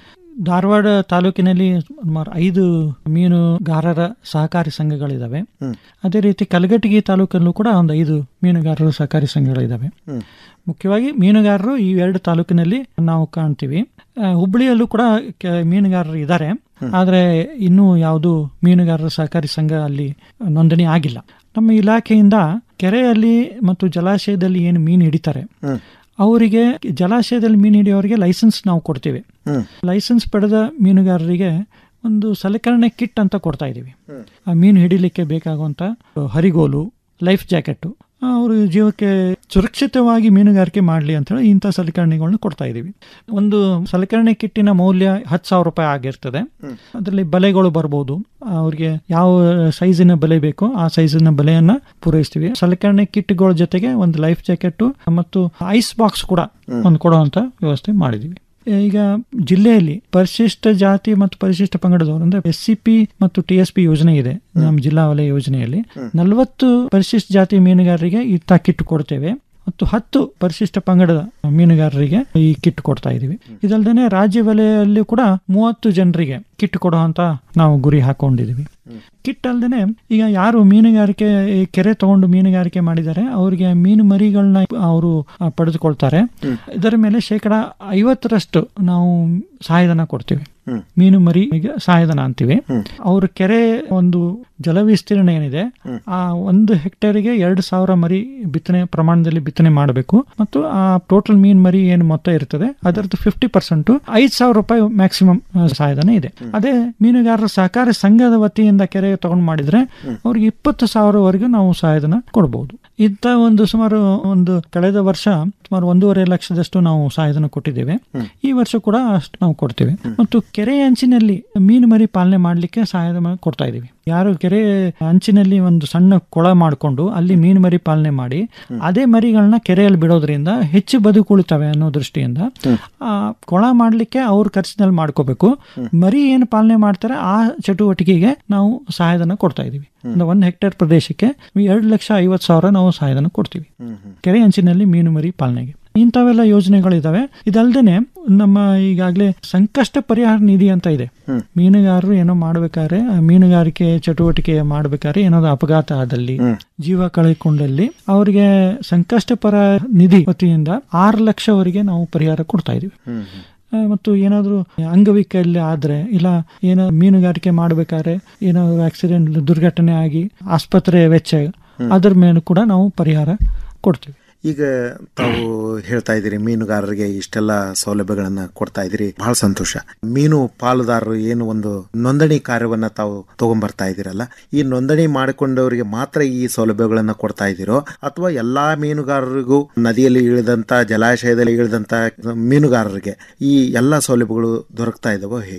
ಧಾರವಾಡ ತಾಲೂಕಿನಲ್ಲಿ ಸುಮಾರು ಐದು ಮೀನುಗಾರರ ಸಹಕಾರಿ ಸಂಘಗಳಿದಾವೆ ಅದೇ ರೀತಿ ಕಲಘಟಗಿ ತಾಲೂಕಲ್ಲೂ ಕೂಡ ಒಂದು ಐದು ಮೀನುಗಾರರ ಸಹಕಾರಿ ಸಂಘಗಳಿದಾವೆ ಮುಖ್ಯವಾಗಿ ಮೀನುಗಾರರು ಈ ಎರಡು ತಾಲೂಕಿನಲ್ಲಿ ನಾವು ಕಾಣ್ತೀವಿ ಆ, ಹುಬ್ಬಳ್ಳಿಯಲ್ಲೂ ಕೂಡ ಕೆ- ಮೀನುಗಾರರು ಇದ್ದಾರೆ ಆದರೆ ಇನ್ನೂ ಯಾವುದು ಮೀನುಗಾರರ ಸಹಕಾರಿ ಸಂಘ ಅಲ್ಲಿ ನೋಂದಣಿ ಆಗಿಲ್ಲ ನಮ್ಮ ಇಲಾಖೆಯಿಂದ ಕೆರೆಯಲ್ಲಿ ಮತ್ತು ಜಲಾಶಯದಲ್ಲಿ ಏನು ಮೀನು ಹಿಡಿತಾರೆ ಅವರಿಗೆ ಜಲಾಶಯದಲ್ಲಿ ಮೀನು ಹಿಡಿಯೋರಿಗೆ ಲೈಸೆನ್ಸ್ ನಾವು ಕೊಡ್ತೀವಿ ಲೈಸೆನ್ಸ್ ಪಡೆದ ಮೀನುಗಾರರಿಗೆ ಒಂದು ಸಲಕರಣೆ ಕಿಟ್ ಅಂತ ಕೊಡ್ತಾ ಇದ್ದೀವಿ ಆ ಮೀನು ಹಿಡಿಲಿಕ್ಕೆ ಬೇಕಾಗುವಂತ ಹರಿಗೋಲು ಲೈಫ್ ಜಾಕೆಟ್ ಅವರು ಜೀವಕ್ಕೆ ಸುರಕ್ಷಿತವಾಗಿ ಮೀನುಗಾರಿಕೆ ಮಾಡಲಿ ಅಂತ ಹೇಳಿ ಇಂಥ ಸಲಕರಣೆಗಳನ್ನ ಕೊಡ್ತಾ ಇದ್ದೀವಿ ಒಂದು ಸಲಕರಣೆ ಕಿಟ್ಟಿನ ಮೌಲ್ಯ ಹತ್ತು ಸಾವಿರ ರೂಪಾಯಿ ಆಗಿರ್ತದೆ ಅದರಲ್ಲಿ ಬಲೆಗಳು ಬರ್ಬೋದು ಅವ್ರಿಗೆ ಯಾವ ಸೈಜಿನ ಬಲೆ ಬೇಕೋ ಆ ಸೈಜಿನ ಬಲೆಯನ್ನ ಪೂರೈಸ್ತೀವಿ ಸಲಕರಣೆ ಕಿಟ್ಗಳ ಜೊತೆಗೆ ಒಂದು ಲೈಫ್ ಜಾಕೆಟ್ ಮತ್ತು ಐಸ್ ಬಾಕ್ಸ್ ಕೂಡ ಒಂದು ಕೊಡುವಂತ ವ್ಯವಸ್ಥೆ ಮಾಡಿದೀವಿ ಈಗ ಜಿಲ್ಲೆಯಲ್ಲಿ ಪರಿಶಿಷ್ಟ ಜಾತಿ ಮತ್ತು ಪರಿಶಿಷ್ಟ ಪಂಗಡದವರು ಅಂದ್ರೆ ಎಸ್ ಸಿ ಪಿ ಮತ್ತು ಟಿ ಎಸ್ ಪಿ ಯೋಜನೆ ಇದೆ ನಮ್ಮ ಜಿಲ್ಲಾ ವಲಯ ಯೋಜನೆಯಲ್ಲಿ ನಲವತ್ತು ಪರಿಶಿಷ್ಟ ಜಾತಿ ಮೀನುಗಾರರಿಗೆ ಈ ತ ಕಿಟ್ ಕೊಡ್ತೇವೆ ಮತ್ತು ಹತ್ತು ಪರಿಶಿಷ್ಟ ಪಂಗಡದ ಮೀನುಗಾರರಿಗೆ ಈ ಕಿಟ್ ಕೊಡ್ತಾ ಇದೀವಿ ಇದಲ್ದೇನೆ ರಾಜ್ಯ ವಲಯದಲ್ಲಿ ಕೂಡ ಮೂವತ್ತು ಜನರಿಗೆ ಕಿಟ್ ಕೊಡುವಂತ ನಾವು ಗುರಿ ಹಾಕೊಂಡಿದೀವಿ ಕಿಟ್ ಅಲ್ದೇನೆ ಈಗ ಯಾರು ಮೀನುಗಾರಿಕೆ ಈ ಕೆರೆ ತಗೊಂಡು ಮೀನುಗಾರಿಕೆ ಮಾಡಿದ್ದಾರೆ ಅವರಿಗೆ ಮೀನು ಮರಿಗಳನ್ನ ಅವರು ಆ, ಪಡೆದುಕೊಳ್ತಾರೆ ಇದರ ಮೇಲೆ ಶೇಕಡ ಐವತ್ತರಷ್ಟು ನಾವು ಸಹಾಯಧನ ಕೊಡ್ತೀವಿ ಮೀನು ಮರಿಗೆ ಸಹಾಯಧನ ಅಂತೀವಿ ಅವ್ರ ಕೆರೆ ಒಂದು ಜಲ ವಿಸ್ತೀರ್ಣ ಏನಿದೆ ಆ ಒಂದು ಹೆಕ್ಟೇರ್ಗೆ ಎರಡು ಸಾವಿರ ಮರಿ ಬಿತ್ತನೆ ಪ್ರಮಾಣದಲ್ಲಿ ಬಿತ್ತನೆ ಮಾಡಬೇಕು ಮತ್ತು ಆ ಟೋಟಲ್ ಮೀನ್ ಮರಿ ಏನು ಮೊತ್ತ ಇರ್ತದೆ ಅದರದ್ದು ಫಿಫ್ಟಿ ಪರ್ಸೆಂಟ್ ಐದು ಸಾವಿರ ರೂಪಾಯಿ ಮ್ಯಾಕ್ಸಿಮಮ್ ಸಹಾಯಧನ ಇದೆ ಅದೇ ಮೀನುಗಾರರ ಸಹಕಾರಿ ಸಂಘದ ವತಿಯಿಂದ ಕೆರೆ ತಗೊಂಡು ಮಾಡಿದ್ರೆ ಅವ್ರಿಗೆ ಇಪ್ಪತ್ತು ಸಾವಿರವರೆಗೂ ನಾವು ಸಹಾಯಧನ ಕೊಡಬಹುದು ಇಂಥ ಒಂದು ಸುಮಾರು ಒಂದು ಕಳೆದ ವರ್ಷ ಸುಮಾರು ಒಂದೂವರೆ ಲಕ್ಷದಷ್ಟು ನಾವು ಸಹಾಯಧನ ಕೊಟ್ಟಿದ್ದೇವೆ ಈ ವರ್ಷ ಕೂಡ ಅಷ್ಟು ನಾವು ಕೊಡ್ತೇವೆ ಮತ್ತು ಕೆರೆ ಅಂಚಿನಲ್ಲಿ ಮೀನು ಮರಿ ಪಾಲನೆ ಮಾಡಲಿಕ್ಕೆ ಸಹಾಯಧನ ಕೊಡ್ತಾ ಇದೀವಿ ಯಾರು ಕೆರೆ ಅಂಚಿನಲ್ಲಿ ಒಂದು ಸಣ್ಣ ಕೊಳ ಮಾಡಿಕೊಂಡು ಅಲ್ಲಿ ಮೀನು ಮರಿ ಪಾಲನೆ ಮಾಡಿ ಅದೇ ಮರಿಗಳನ್ನ ಕೆರೆಯಲ್ಲಿ ಬಿಡೋದ್ರಿಂದ ಹೆಚ್ಚು ಬದುಕುಳಿತವೆ ಅನ್ನೋ ದೃಷ್ಟಿಯಿಂದ ಆ ಕೊಳ ಮಾಡ್ಲಿಕ್ಕೆ ಅವ್ರ ಖರ್ಚಿನಲ್ಲಿ ಮಾಡ್ಕೋಬೇಕು ಮರಿ ಏನು ಪಾಲನೆ ಮಾಡ್ತಾರೆ ಆ ಚಟುವಟಿಕೆಗೆ ನಾವು ಸಹಾಯಧನ ಕೊಡ್ತಾ ಇದೀವಿ ಅಂದ್ರೆ ಒಂದು ಹೆಕ್ಟೇರ್ ಪ್ರದೇಶಕ್ಕೆ ಎರಡು ಲಕ್ಷ ಐವತ್ತು ಸಾವಿರ ನಾವು ಸಹಾಯಧನ ಕೊಡ್ತೀವಿ ಕೆರೆ ಅಂಚಿನಲ್ಲಿ ಮೀನು ಮರಿ ಪಾಲನೆಗೆ ಇಂಥವೆಲ್ಲ ಯೋಜನೆಗಳಿದಾವೆ ಇದಲ್ದೇನೆ ನಮ್ಮ ಈಗಾಗಲೇ ಸಂಕಷ್ಟ ಪರಿಹಾರ ನಿಧಿ ಅಂತ ಇದೆ ಮೀನುಗಾರರು ಏನೋ ಮಾಡ್ಬೇಕಾದ್ರೆ ಆ ಮೀನುಗಾರಿಕೆ ಚಟುವಟಿಕೆ ಮಾಡ್ಬೇಕಾದ್ರೆ ಏನಾದ್ರು ಅಪಘಾತ ಆದಲ್ಲಿ ಜೀವ ಕಳೆಕೊಂಡಲ್ಲಿ ಅವರಿಗೆ ಸಂಕಷ್ಟ ಪರ ನಿಧಿ ವತಿಯಿಂದ ಆರು ಲಕ್ಷವರೆಗೆ ನಾವು ಪರಿಹಾರ ಕೊಡ್ತಾ ಇದೀವಿ ಆ, ಮತ್ತು ಏನಾದರೂ ಅಂಗವೈಕಲ್ಯ ಆದ್ರೆ ಇಲ್ಲ ಏನೋ ಮೀನುಗಾರಿಕೆ ಮಾಡ್ಬೇಕಾದ್ರೆ ಏನಾದ್ರು ಆಕ್ಸಿಡೆಂಟ್ ದುರ್ಘಟನೆ ಆಗಿ ಆಸ್ಪತ್ರೆ ವೆಚ್ಚ ಅದರ ಮೇಲೆ ಕೂಡ ನಾವು ಪರಿಹಾರ ಕೊಡ್ತೀವಿ ಈಗ ತಾವು ಹೇಳ್ತಾ ಇದ್ದೀರಿ ಮೀನುಗಾರರಿಗೆ ಇಷ್ಟೆಲ್ಲ ಸೌಲಭ್ಯಗಳನ್ನ ಕೊಡ್ತಾ ಇದ್ದೀರಿ ಬಹಳ ಸಂತೋಷ ಮೀನು ಪಾಲುದಾರರು ಏನು ಒಂದು ನೋಂದಣಿ ಕಾರ್ಯವನ್ನ ತಾವು ತಗೊಂಡ್ಬರ್ತಾ ಇದ್ದೀರಲ್ಲ ಈ ನೋಂದಣಿ ಮಾಡಿಕೊಂಡವರಿಗೆ ಮಾತ್ರ ಈ ಸೌಲಭ್ಯಗಳನ್ನ ಕೊಡ್ತಾ ಇದ್ದೀರೋ ಅಥವಾ ಎಲ್ಲಾ ಮೀನುಗಾರರಿಗೂ ನದಿಯಲ್ಲಿ ಇಳಿದಂತ ಜಲಾಶಯದಲ್ಲಿ ಇಳಿದಂತ ಮೀನುಗಾರರಿಗೆ ಈ ಎಲ್ಲಾ ಸೌಲಭ್ಯಗಳು ದೊರಕ್ತಾ ಇದಾವೋ ಹೇಗೆ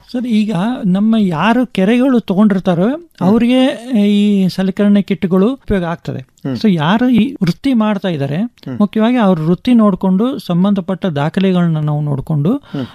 ಸರ್ ಈಗ ನಮ್ಮ ಯಾರು ಕೆರೆಗಳು ತಗೊಂಡಿರ್ತಾರೋ ಅವರಿಗೆ ಈ ಸಲಕರಣೆ ಕಿಟ್ಗಳು ಉಪಯೋಗ ಆಗ್ತದೆ ಸೊ ಯಾರು ಈ ವೃತ್ತಿ ಮಾಡ್ತಾ ಇದ್ದಾರೆ ಮುಖ್ಯವಾಗಿ ಅವ್ರ ವೃತ್ತಿ ನೋಡಿಕೊಂಡು ಸಂಬಂಧಪಟ್ಟ ದಾಖಲೆಗಳನ್ನ ನಾವು ನೋಡಿಕೊಂಡು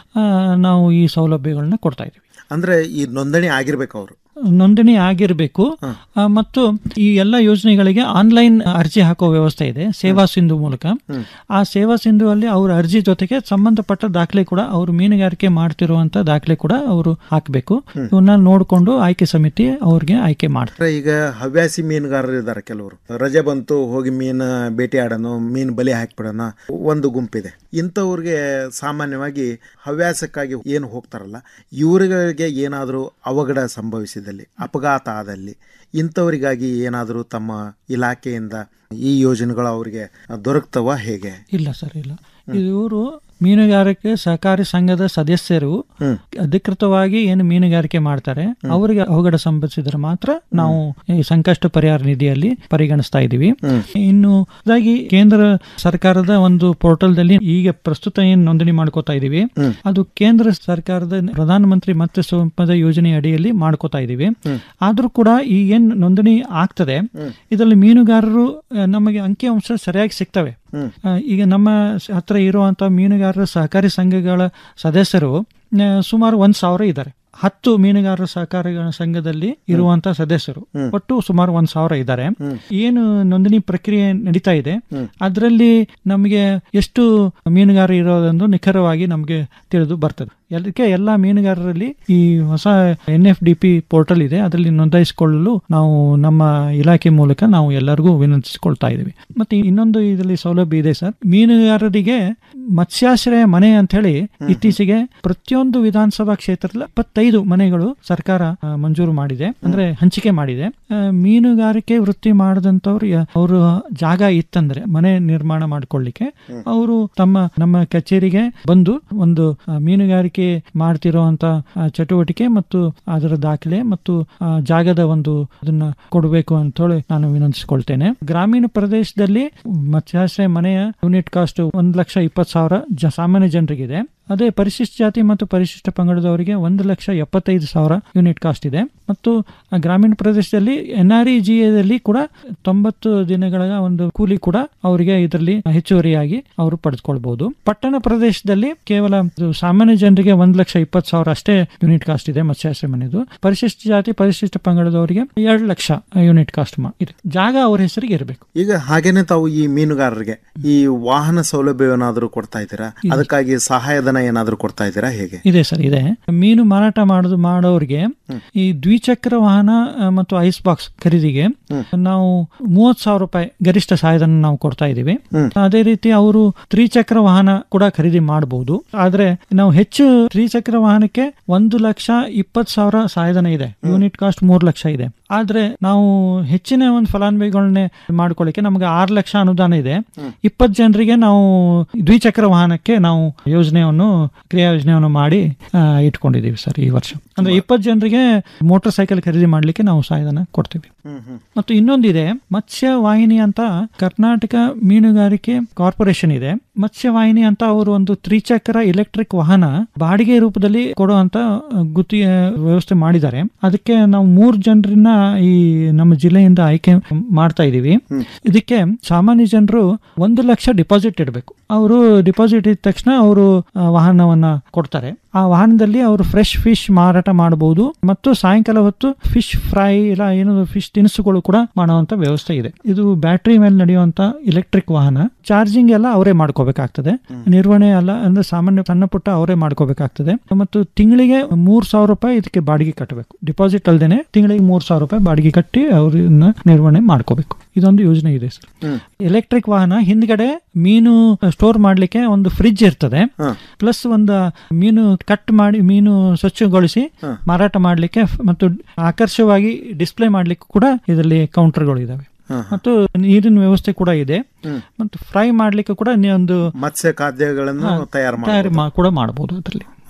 ನಾವು ಈ ಸೌಲಭ್ಯಗಳನ್ನ ಕೊಡ್ತಾ ಇದ್ದೀವಿ ಅಂದ್ರೆ ಈ ನೋಂದಣಿ ಆಗಿರ್ಬೇಕು ಅವರು ನೋಂದಣಿ ಆಗಿರಬೇಕು ಮತ್ತು ಈ ಎಲ್ಲ ಯೋಜನೆಗಳಿಗೆ ಆನ್ಲೈನ್ ಅರ್ಜಿ ಹಾಕೋ ವ್ಯವಸ್ಥೆ ಇದೆ ಸೇವಾ ಸಿಂಧು ಮೂಲಕ ಆ ಸೇವಾ ಸಿಂಧು ಅಲ್ಲಿ ಅವ್ರ ಅರ್ಜಿ ಜೊತೆಗೆ ಸಂಬಂಧಪಟ್ಟ ದಾಖಲೆ ಕೂಡ ಅವರು ಮೀನುಗಾರಿಕೆ ಮಾಡ್ತಿರುವಂತ ದಾಖಲೆ ಕೂಡ ಅವರು ಹಾಕಬೇಕು ಇವನ್ನ ನೋಡಿಕೊಂಡು ಆಯ್ಕೆ ಸಮಿತಿ ಅವ್ರಿಗೆ ಆಯ್ಕೆ ಮಾಡ್ತಾರೆ ಈಗ ಹವ್ಯಾಸಿ ಮೀನುಗಾರರು ಇದ್ದಾರೆ ಕೆಲವರು ರಜೆ ಬಂತು ಹೋಗಿ ಮೀನು ಬೇಟೆ ಆಡೋಣ ಮೀನು ಬಲಿ ಹಾಕ್ಬಿಡೋಣ ಒಂದು ಗುಂಪಿದೆ ಇಂಥವ್ರಿಗೆ ಸಾಮಾನ್ಯವಾಗಿ ಹವ್ಯಾಸಕ್ಕಾಗಿ ಏನು ಹೋಗ್ತಾರಲ್ಲ ಇವರುಗಳಿಗೆ ಏನಾದರೂ ಅವಘಡ ಸಂಭವಿಸಿದಲ್ಲಿ ಅಪಘಾತ ಆದಲ್ಲಿ ಇಂಥವರಿಗಾಗಿ ಏನಾದರೂ ತಮ್ಮ ಇಲಾಖೆಯಿಂದ ಈ ಯೋಜನೆಗಳು ಅವರಿಗೆ ದೊರಕ್ತವ ಹೇಗೆ ಇಲ್ಲ ಸರ್ ಇಲ್ಲ ಇವರು ಮೀನುಗಾರಿಕೆ ಸಹಕಾರಿ ಸಂಘದ ಸದಸ್ಯರು ಅಧಿಕೃತವಾಗಿ ಏನು ಮೀನುಗಾರಿಕೆ ಮಾಡ್ತಾರೆ ಅವರಿಗೆ ಅವಘಡ ಸಂಭವಿಸಿದ್ರೆ ಮಾತ್ರ ನಾವು ಈ ಸಂಕಷ್ಟ ಪರಿಹಾರ ನಿಧಿಯಲ್ಲಿ ಪರಿಗಣಿಸ್ತಾ ಇದೀವಿ ಇನ್ನು ಇದಾಗಿ ಕೇಂದ್ರ ಸರ್ಕಾರದ ಒಂದು ಪೋರ್ಟಲ್ ದಲ್ಲಿ ಈಗ ಪ್ರಸ್ತುತ ಏನ್ ನೋಂದಣಿ ಮಾಡ್ಕೋತಾ ಇದೀವಿ ಅದು ಕೇಂದ್ರ ಸರ್ಕಾರದ ಪ್ರಧಾನಮಂತ್ರಿ ಮತ್ಸ್ಯ ಸಂಪದ ಯೋಜನೆ ಅಡಿಯಲ್ಲಿ ಮಾಡ್ಕೋತಾ ಇದೀವಿ ಆದ್ರೂ ಕೂಡ ಈ ಏನ್ ನೋಂದಣಿ ಆಗ್ತದೆ ಇದರಲ್ಲಿ ಮೀನುಗಾರರು ಆ, ನಮಗೆ ಅಂಕಿಅಂಶ ಸರಿಯಾಗಿ ಸಿಗ್ತವೆ ಆ, ಈಗ ನಮ್ಮ ಸ- ಹತ್ರ ಇರುವಂತ ಮೀನುಗಾರರ ಸಹಕಾರಿ ಸಂಘಗಳ ಸದಸ್ಯರು ಆ, ಸುಮಾರು ಒಂದ್ ಸಾವಿರ ಇದ್ದಾರೆ ಹತ್ತು ಮೀನುಗಾರರ ಸಹಕಾರಿಗಳ ಸಂಘದಲ್ಲಿ ಇರುವಂತ ಸದಸ್ಯರು ಒಟ್ಟು ಸುಮಾರು ಒಂದ್ ಸಾವಿರ ಇದ್ದಾರೆ ಏನು ನೋಂದಣಿ ಪ್ರಕ್ರಿಯೆ ನಡೀತಾ ಇದೆ ಅದರಲ್ಲಿ ನಮಗೆ ಎಷ್ಟು ಮೀನುಗಾರ ಇರೋದೊಂದು ನಿಖರವಾಗಿ ನಮಗೆ ತಿಳಿದು ಬರ್ತದೆ ಅದಕ್ಕೆ ಎಲ್ಲ ಮೀನುಗಾರರಲ್ಲಿ ಈ ಹೊಸ N F D P portal ಇದೆ ಅದರಲ್ಲಿ ನೋಂದಾಯಿಸಿಕೊಳ್ಳಲು ನಾವು ನಮ್ಮ ಇಲಾಖೆ ಮೂಲಕ ನಾವು ಎಲ್ಲರಿಗೂ ವಿನಂತಿಸಿಕೊಳ್ತಾ ಇದ್ದೀವಿ ಮತ್ತೆ ಇನ್ನೊಂದು ಇದರಲ್ಲಿ ಸೌಲಭ್ಯ ಇದೆ ಸರ್ ಮೀನುಗಾರರಿಗೆ ಮತ್ಸ್ಯಾಶ್ರಯ ಮನೆ ಅಂತ ಹೇಳಿ ಇತ್ತೀಚೆಗೆ ಪ್ರತಿಯೊಂದು ವಿಧಾನಸಭಾ ಕ್ಷೇತ್ರದಲ್ಲಿ ಇಪ್ಪತ್ತೈದು ಮನೆಗಳು ಸರ್ಕಾರ ಆ, ಮಂಜೂರು ಮಾಡಿದೆ ಅಂದ್ರೆ ಹಂಚಿಕೆ ಮಾಡಿದೆ ಆ, ಮೀನುಗಾರಿಕೆ ವೃತ್ತಿ ಮಾಡದಂತವ್ರು ಯ- ಅವರು ಜಾಗ ಇತ್ತಂದ್ರೆ ಮನೆ ನಿರ್ಮಾಣ ಮಾಡ್ಕೊಳ್ಳಿಕ್ಕೆ ಅವರು ತಮ್ಮ ನಮ್ಮ ಕಚೇರಿಗೆ ಬಂದು ಒಂದು ಆ, ಮೀನುಗಾರಿಕೆ ಮಾಡ್ತಿರುವಂತ ಆ, ಚಟುವಟಿಕೆ ಮತ್ತು ಅದರ ದಾಖಲೆ ಮತ್ತು ಆ, ಜಾಗದ ಒಂದು ಅದನ್ನ ಕೊಡಬೇಕು ಅಂತ ಹೇಳಿ ನಾನು ವಿನಂತಿಸಿಕೊಳ್ತೇನೆ ಗ್ರಾಮೀಣ ಪ್ರದೇಶದಲ್ಲಿ ಮತ್ಸ್ಯಾಶ್ರಯ ಮನೆಯ ಯೂನಿಟ್ ಕಾಸ್ಟ್ ಒಂದ್ ಲಕ್ಷ ಇಪ್ಪತ್ತು ಸಾವಿರ ಜ ಸಾಮಾನ್ಯ ಜನರಿಗಿದೆ ಅದೇ ಪರಿಶಿಷ್ಟ ಜಾತಿ ಮತ್ತು ಪರಿಶಿಷ್ಟ ಪಂಗಡದವರಿಗೆ ಒಂದು ಲಕ್ಷ ಎಪ್ಪತ್ತೈದು ಸಾವಿರ ಯೂನಿಟ್ ಕಾಸ್ಟ್ ಇದೆ ಮತ್ತು ಆ ಗ್ರಾಮೀಣ ಪ್ರದೇಶದಲ್ಲಿ ಎನ್ ಆರ್ ಇ ಜಿ ಎದಲ್ಲಿ ಕೂಡ ತೊಂಬತ್ತು ದಿನಗಳ ಒಂದು ಕೂಲಿ ಕೂಡ ಅವರಿಗೆ ಇದರಲ್ಲಿ ಹೆಚ್ಚುವರಿಯಾಗಿ ಅವರು ಪಡೆದುಕೊಳ್ಬಹುದು ಪಟ್ಟಣ ಪ್ರದೇಶದಲ್ಲಿ ಕೇವಲ ಇದು ಸಾಮಾನ್ಯ ಜನರಿಗೆ ಒಂದು ಲಕ್ಷ ಇಪ್ಪತ್ತು ಸಾವಿರ ಅಷ್ಟೇ ಯೂನಿಟ್ ಕಾಸ್ಟ್ ಇದೆ ಮತ್ಸ್ಯಾಶ್ರಯ ಮನೆದು ಪರಿಶಿಷ್ಟ ಜಾತಿ ಪರಿಶಿಷ್ಟ ಪಂಗಡದವರಿಗೆ ಎರಡು ಲಕ್ಷ ಯೂನಿಟ್ ಕಾಸ್ಟ್ ಇದೆ ಜಾಗ ಅವ್ರ ಹೆಸರಿಗೆ ಇರಬೇಕು ಈಗ ಹಾಗೇನೆ ತಾವು ಈ ಮೀನುಗಾರರಿಗೆ ಈ ವಾಹನ ಸೌಲಭ್ಯವನ್ನಾದರೂ ಕೊಡ್ತಾ ಇದ್ದೀರಾ ಅದಕ್ಕಾಗಿ ಸಹಾಯಧನ ಏನಾದರೂ ಕೊಡ್ತಾ ಇದ್ದೀರಾ ಹೇಗೆ ಇದೆ ಸರ್ ಇದೆ ಮೀನು ಮಾರಾಟ ಮಾಡೋದು ಮಾಡೋರಿಗೆ ಈ ದ್ವಿಚಕ್ರ ವಾಹನ ಆ, ಮತ್ತು ಐಸ್ ಬಾಕ್ಸ್ ಖರೀದಿಗೆ ನಾವು ಮೂವತ್ ಸಾವಿರ ರೂಪಾಯಿ ಗರಿಷ್ಠ ಸಹಾಯಧನ ನಾವು ಕೊಡ್ತಾ ಇದೀವಿ ಅದೇ ರೀತಿ ಅವರು ತ್ರಿಚಕ್ರ ವಾಹನ ಕೂಡ ಖರೀದಿ ಮಾಡಬಹುದು ಆದ್ರೆ ನಾವು ಹೆಚ್ಚು ತ್ರಿಚಕ್ರ ವಾಹನಕ್ಕೆ ಒಂದು ಲಕ್ಷ ಇಪ್ಪತ್ತು ಸಾವಿರ ಸಹಾಯಧನ ಇದೆ ಯೂನಿಟ್ ಕಾಸ್ಟ್ ಮೂರು ಲಕ್ಷ ಇದೆ ಆದ್ರೆ ನಾವು ಹೆಚ್ಚಿನ ಒಂದು ಫಲಾನುಭವಿಗಳನ್ನೇ ಮಾಡ್ಕೊಳ್ಳಿಕ್ಕೆ ನಮಗೆ ಆರು ಲಕ್ಷ ಅನುದಾನ ಇದೆ ಇಪ್ಪತ್ತು ಜನರಿಗೆ ನಾವು ದ್ವಿಚಕ್ರ ವಾಹನಕ್ಕೆ ನಾವು ಯೋಜನೆಯನ್ನು ಕ್ರಿಯಾ ಯೋಜನೆಯನ್ನು ಮಾಡಿ ಆ, ಇಟ್ಕೊಂಡಿದೀವಿ ಸರ್ ಈ ವರ್ಷ ಅಂದ್ರೆ ಇಪ್ಪತ್ತು ಜನರಿಗೆ ಮೋಟಾರ್ ಸೈಕಲ್ ಖರೀದಿ ಮಾಡ್ಲಿಕ್ಕೆ ನಾವು ಸಹಾಯಧನ ಕೊಡ್ತೀವಿ ಮತ್ತು ಇನ್ನೊಂದಿದೆ ಮತ್ಸ್ಯ ವಾಹಿನಿ ಅಂತ ಕರ್ನಾಟಕ ಮೀನುಗಾರಿಕೆ ಕಾರ್ಪೊರೇಷನ್ ಇದೆ ಮತ್ಸ್ಯ ವಾಹಿನಿ ಅಂತ ಅವರು ಒಂದು ತ್ರಿಚಕ್ರ ಎಲೆಕ್ಟ್ರಿಕ್ ವಾಹನ ಬಾಡಿಗೆ ರೂಪದಲ್ಲಿ ಕೊಡುವಂತ ಗುತ್ತಿಗೆ ವ್ಯವಸ್ಥೆ ಮಾಡಿದ್ದಾರೆ ಅದಕ್ಕೆ ನಾವು ಮೂರು ಜನರನ್ನ ಈ ನಮ್ಮ ಜಿಲ್ಲೆಯಿಂದ ಆಯ್ಕೆ ಮಾಡ್ತಾ ಇದೀವಿ ಇದಕ್ಕೆ ಸಾಮಾನ್ಯ ಜನರು ಒಂದು ಲಕ್ಷ ಡಿಪಾಸಿಟ್ ಇಡಬೇಕು ಅವರು ಡಿಪಾಸಿಟ್ ಇದ್ದ ತಕ್ಷಣ ಅವರು ಆ, ವಾಹನವನ್ನ ಕೊಡ್ತಾರೆ ಆ ವಾಹನದಲ್ಲಿ ಅವರು ಫ್ರೆಶ್ ಫಿಶ್ ಮಾರಾಟ ಮಾಡಬಹುದು ಮತ್ತು ಸಾಯಂಕಾಲ ಹೊತ್ತು ಫಿಶ್ ಫ್ರೈ ಇಲ್ಲ ಏನು ಫಿಶ್ ತಿನಿಸುಗಳು ಕೂಡ ಮಾಡುವಂತ ವ್ಯವಸ್ಥೆ ಇದೆ ಇದು ಬ್ಯಾಟ್ರಿ ಮೇಲೆ ನಡೆಯುವಂತ ಎಲೆಕ್ಟ್ರಿಕ್ ವಾಹನ ಚಾರ್ಜಿಂಗ್ ಎಲ್ಲ ಅವರೇ ಮಾಡ್ಕೋಬೇಕಾಗ್ತದೆ ನಿರ್ವಹಣೆ ಎಲ್ಲ ಅಂದ್ರೆ ಸಾಮಾನ್ಯ ಸಣ್ಣ ಪುಟ್ಟ ಅವರೇ ಮಾಡ್ಕೋಬೇಕಾಗ್ತದೆ ಮತ್ತು ತಿಂಗಳಿಗೆ ಮೂರ್ ಸಾವಿರ ರೂಪಾಯಿ ಇದಕ್ಕೆ ಬಾಡಿಗೆ ಕಟ್ಟಬೇಕು ಡಿಪಾಸಿಟ್ ಅಲ್ದೇನೆ ತಿಂಗಳಿಗೆ ಮೂರ್ ಸಾವಿರ ರೂಪಾಯಿ ಬಾಡಿಗೆ ಕಟ್ಟಿ ಅವ್ರನ್ನ ನಿರ್ವಹಣೆ ಮಾಡ್ಕೋಬೇಕು ಇದೊಂದು ಯೋಜನೆ ಇದೆ ಸರ್ ಎಲೆಕ್ಟ್ರಿಕ್ ವಾಹನ ಹಿಂದ್ಗಡೆ ಮೀನು ಸ್ಟೋರ್ ಮಾಡ್ಲಿಕ್ಕೆ ಒಂದು ಫ್ರಿಡ್ಜ್ ಇರ್ತದೆ ಪ್ಲಸ್ ಒಂದು ಮೀನು ಕಟ್ ಮಾಡಿ ಮೀನು ಸ್ವಚ್ಛಗೊಳಿಸಿ ಮಾರಾಟ ಮಾಡ್ಲಿಕ್ಕೆ ಫ್- ಮತ್ತು ಆಕರ್ಷವಾಗಿ ಡಿಸ್ಪ್ಲೇ ಮಾಡ್ಲಿಕ್ಕೆ ಕೂಡ ಇದರಲ್ಲಿ ಕೌಂಟರ್ಗಳು ಇದಾವೆ ಮತ್ತು ನೀರಿನ ವ್ಯವಸ್ಥೆ ಕೂಡ ಇದೆ ಮತ್ತು ಫ್ರೈ ಮಾಡ್ಲಿಕ್ಕೆ ಕೂಡ ನೀ ಒಂದು ಮತ್ಸ್ಯ ಖಾದ್ಯಗಳನ್ನು ತಯಾರು ತಯಾರಿ ಮಾಡಿ ಮಾ- ಕೂಡ ಮಾಡಬಹುದು ಅದರಲ್ಲಿ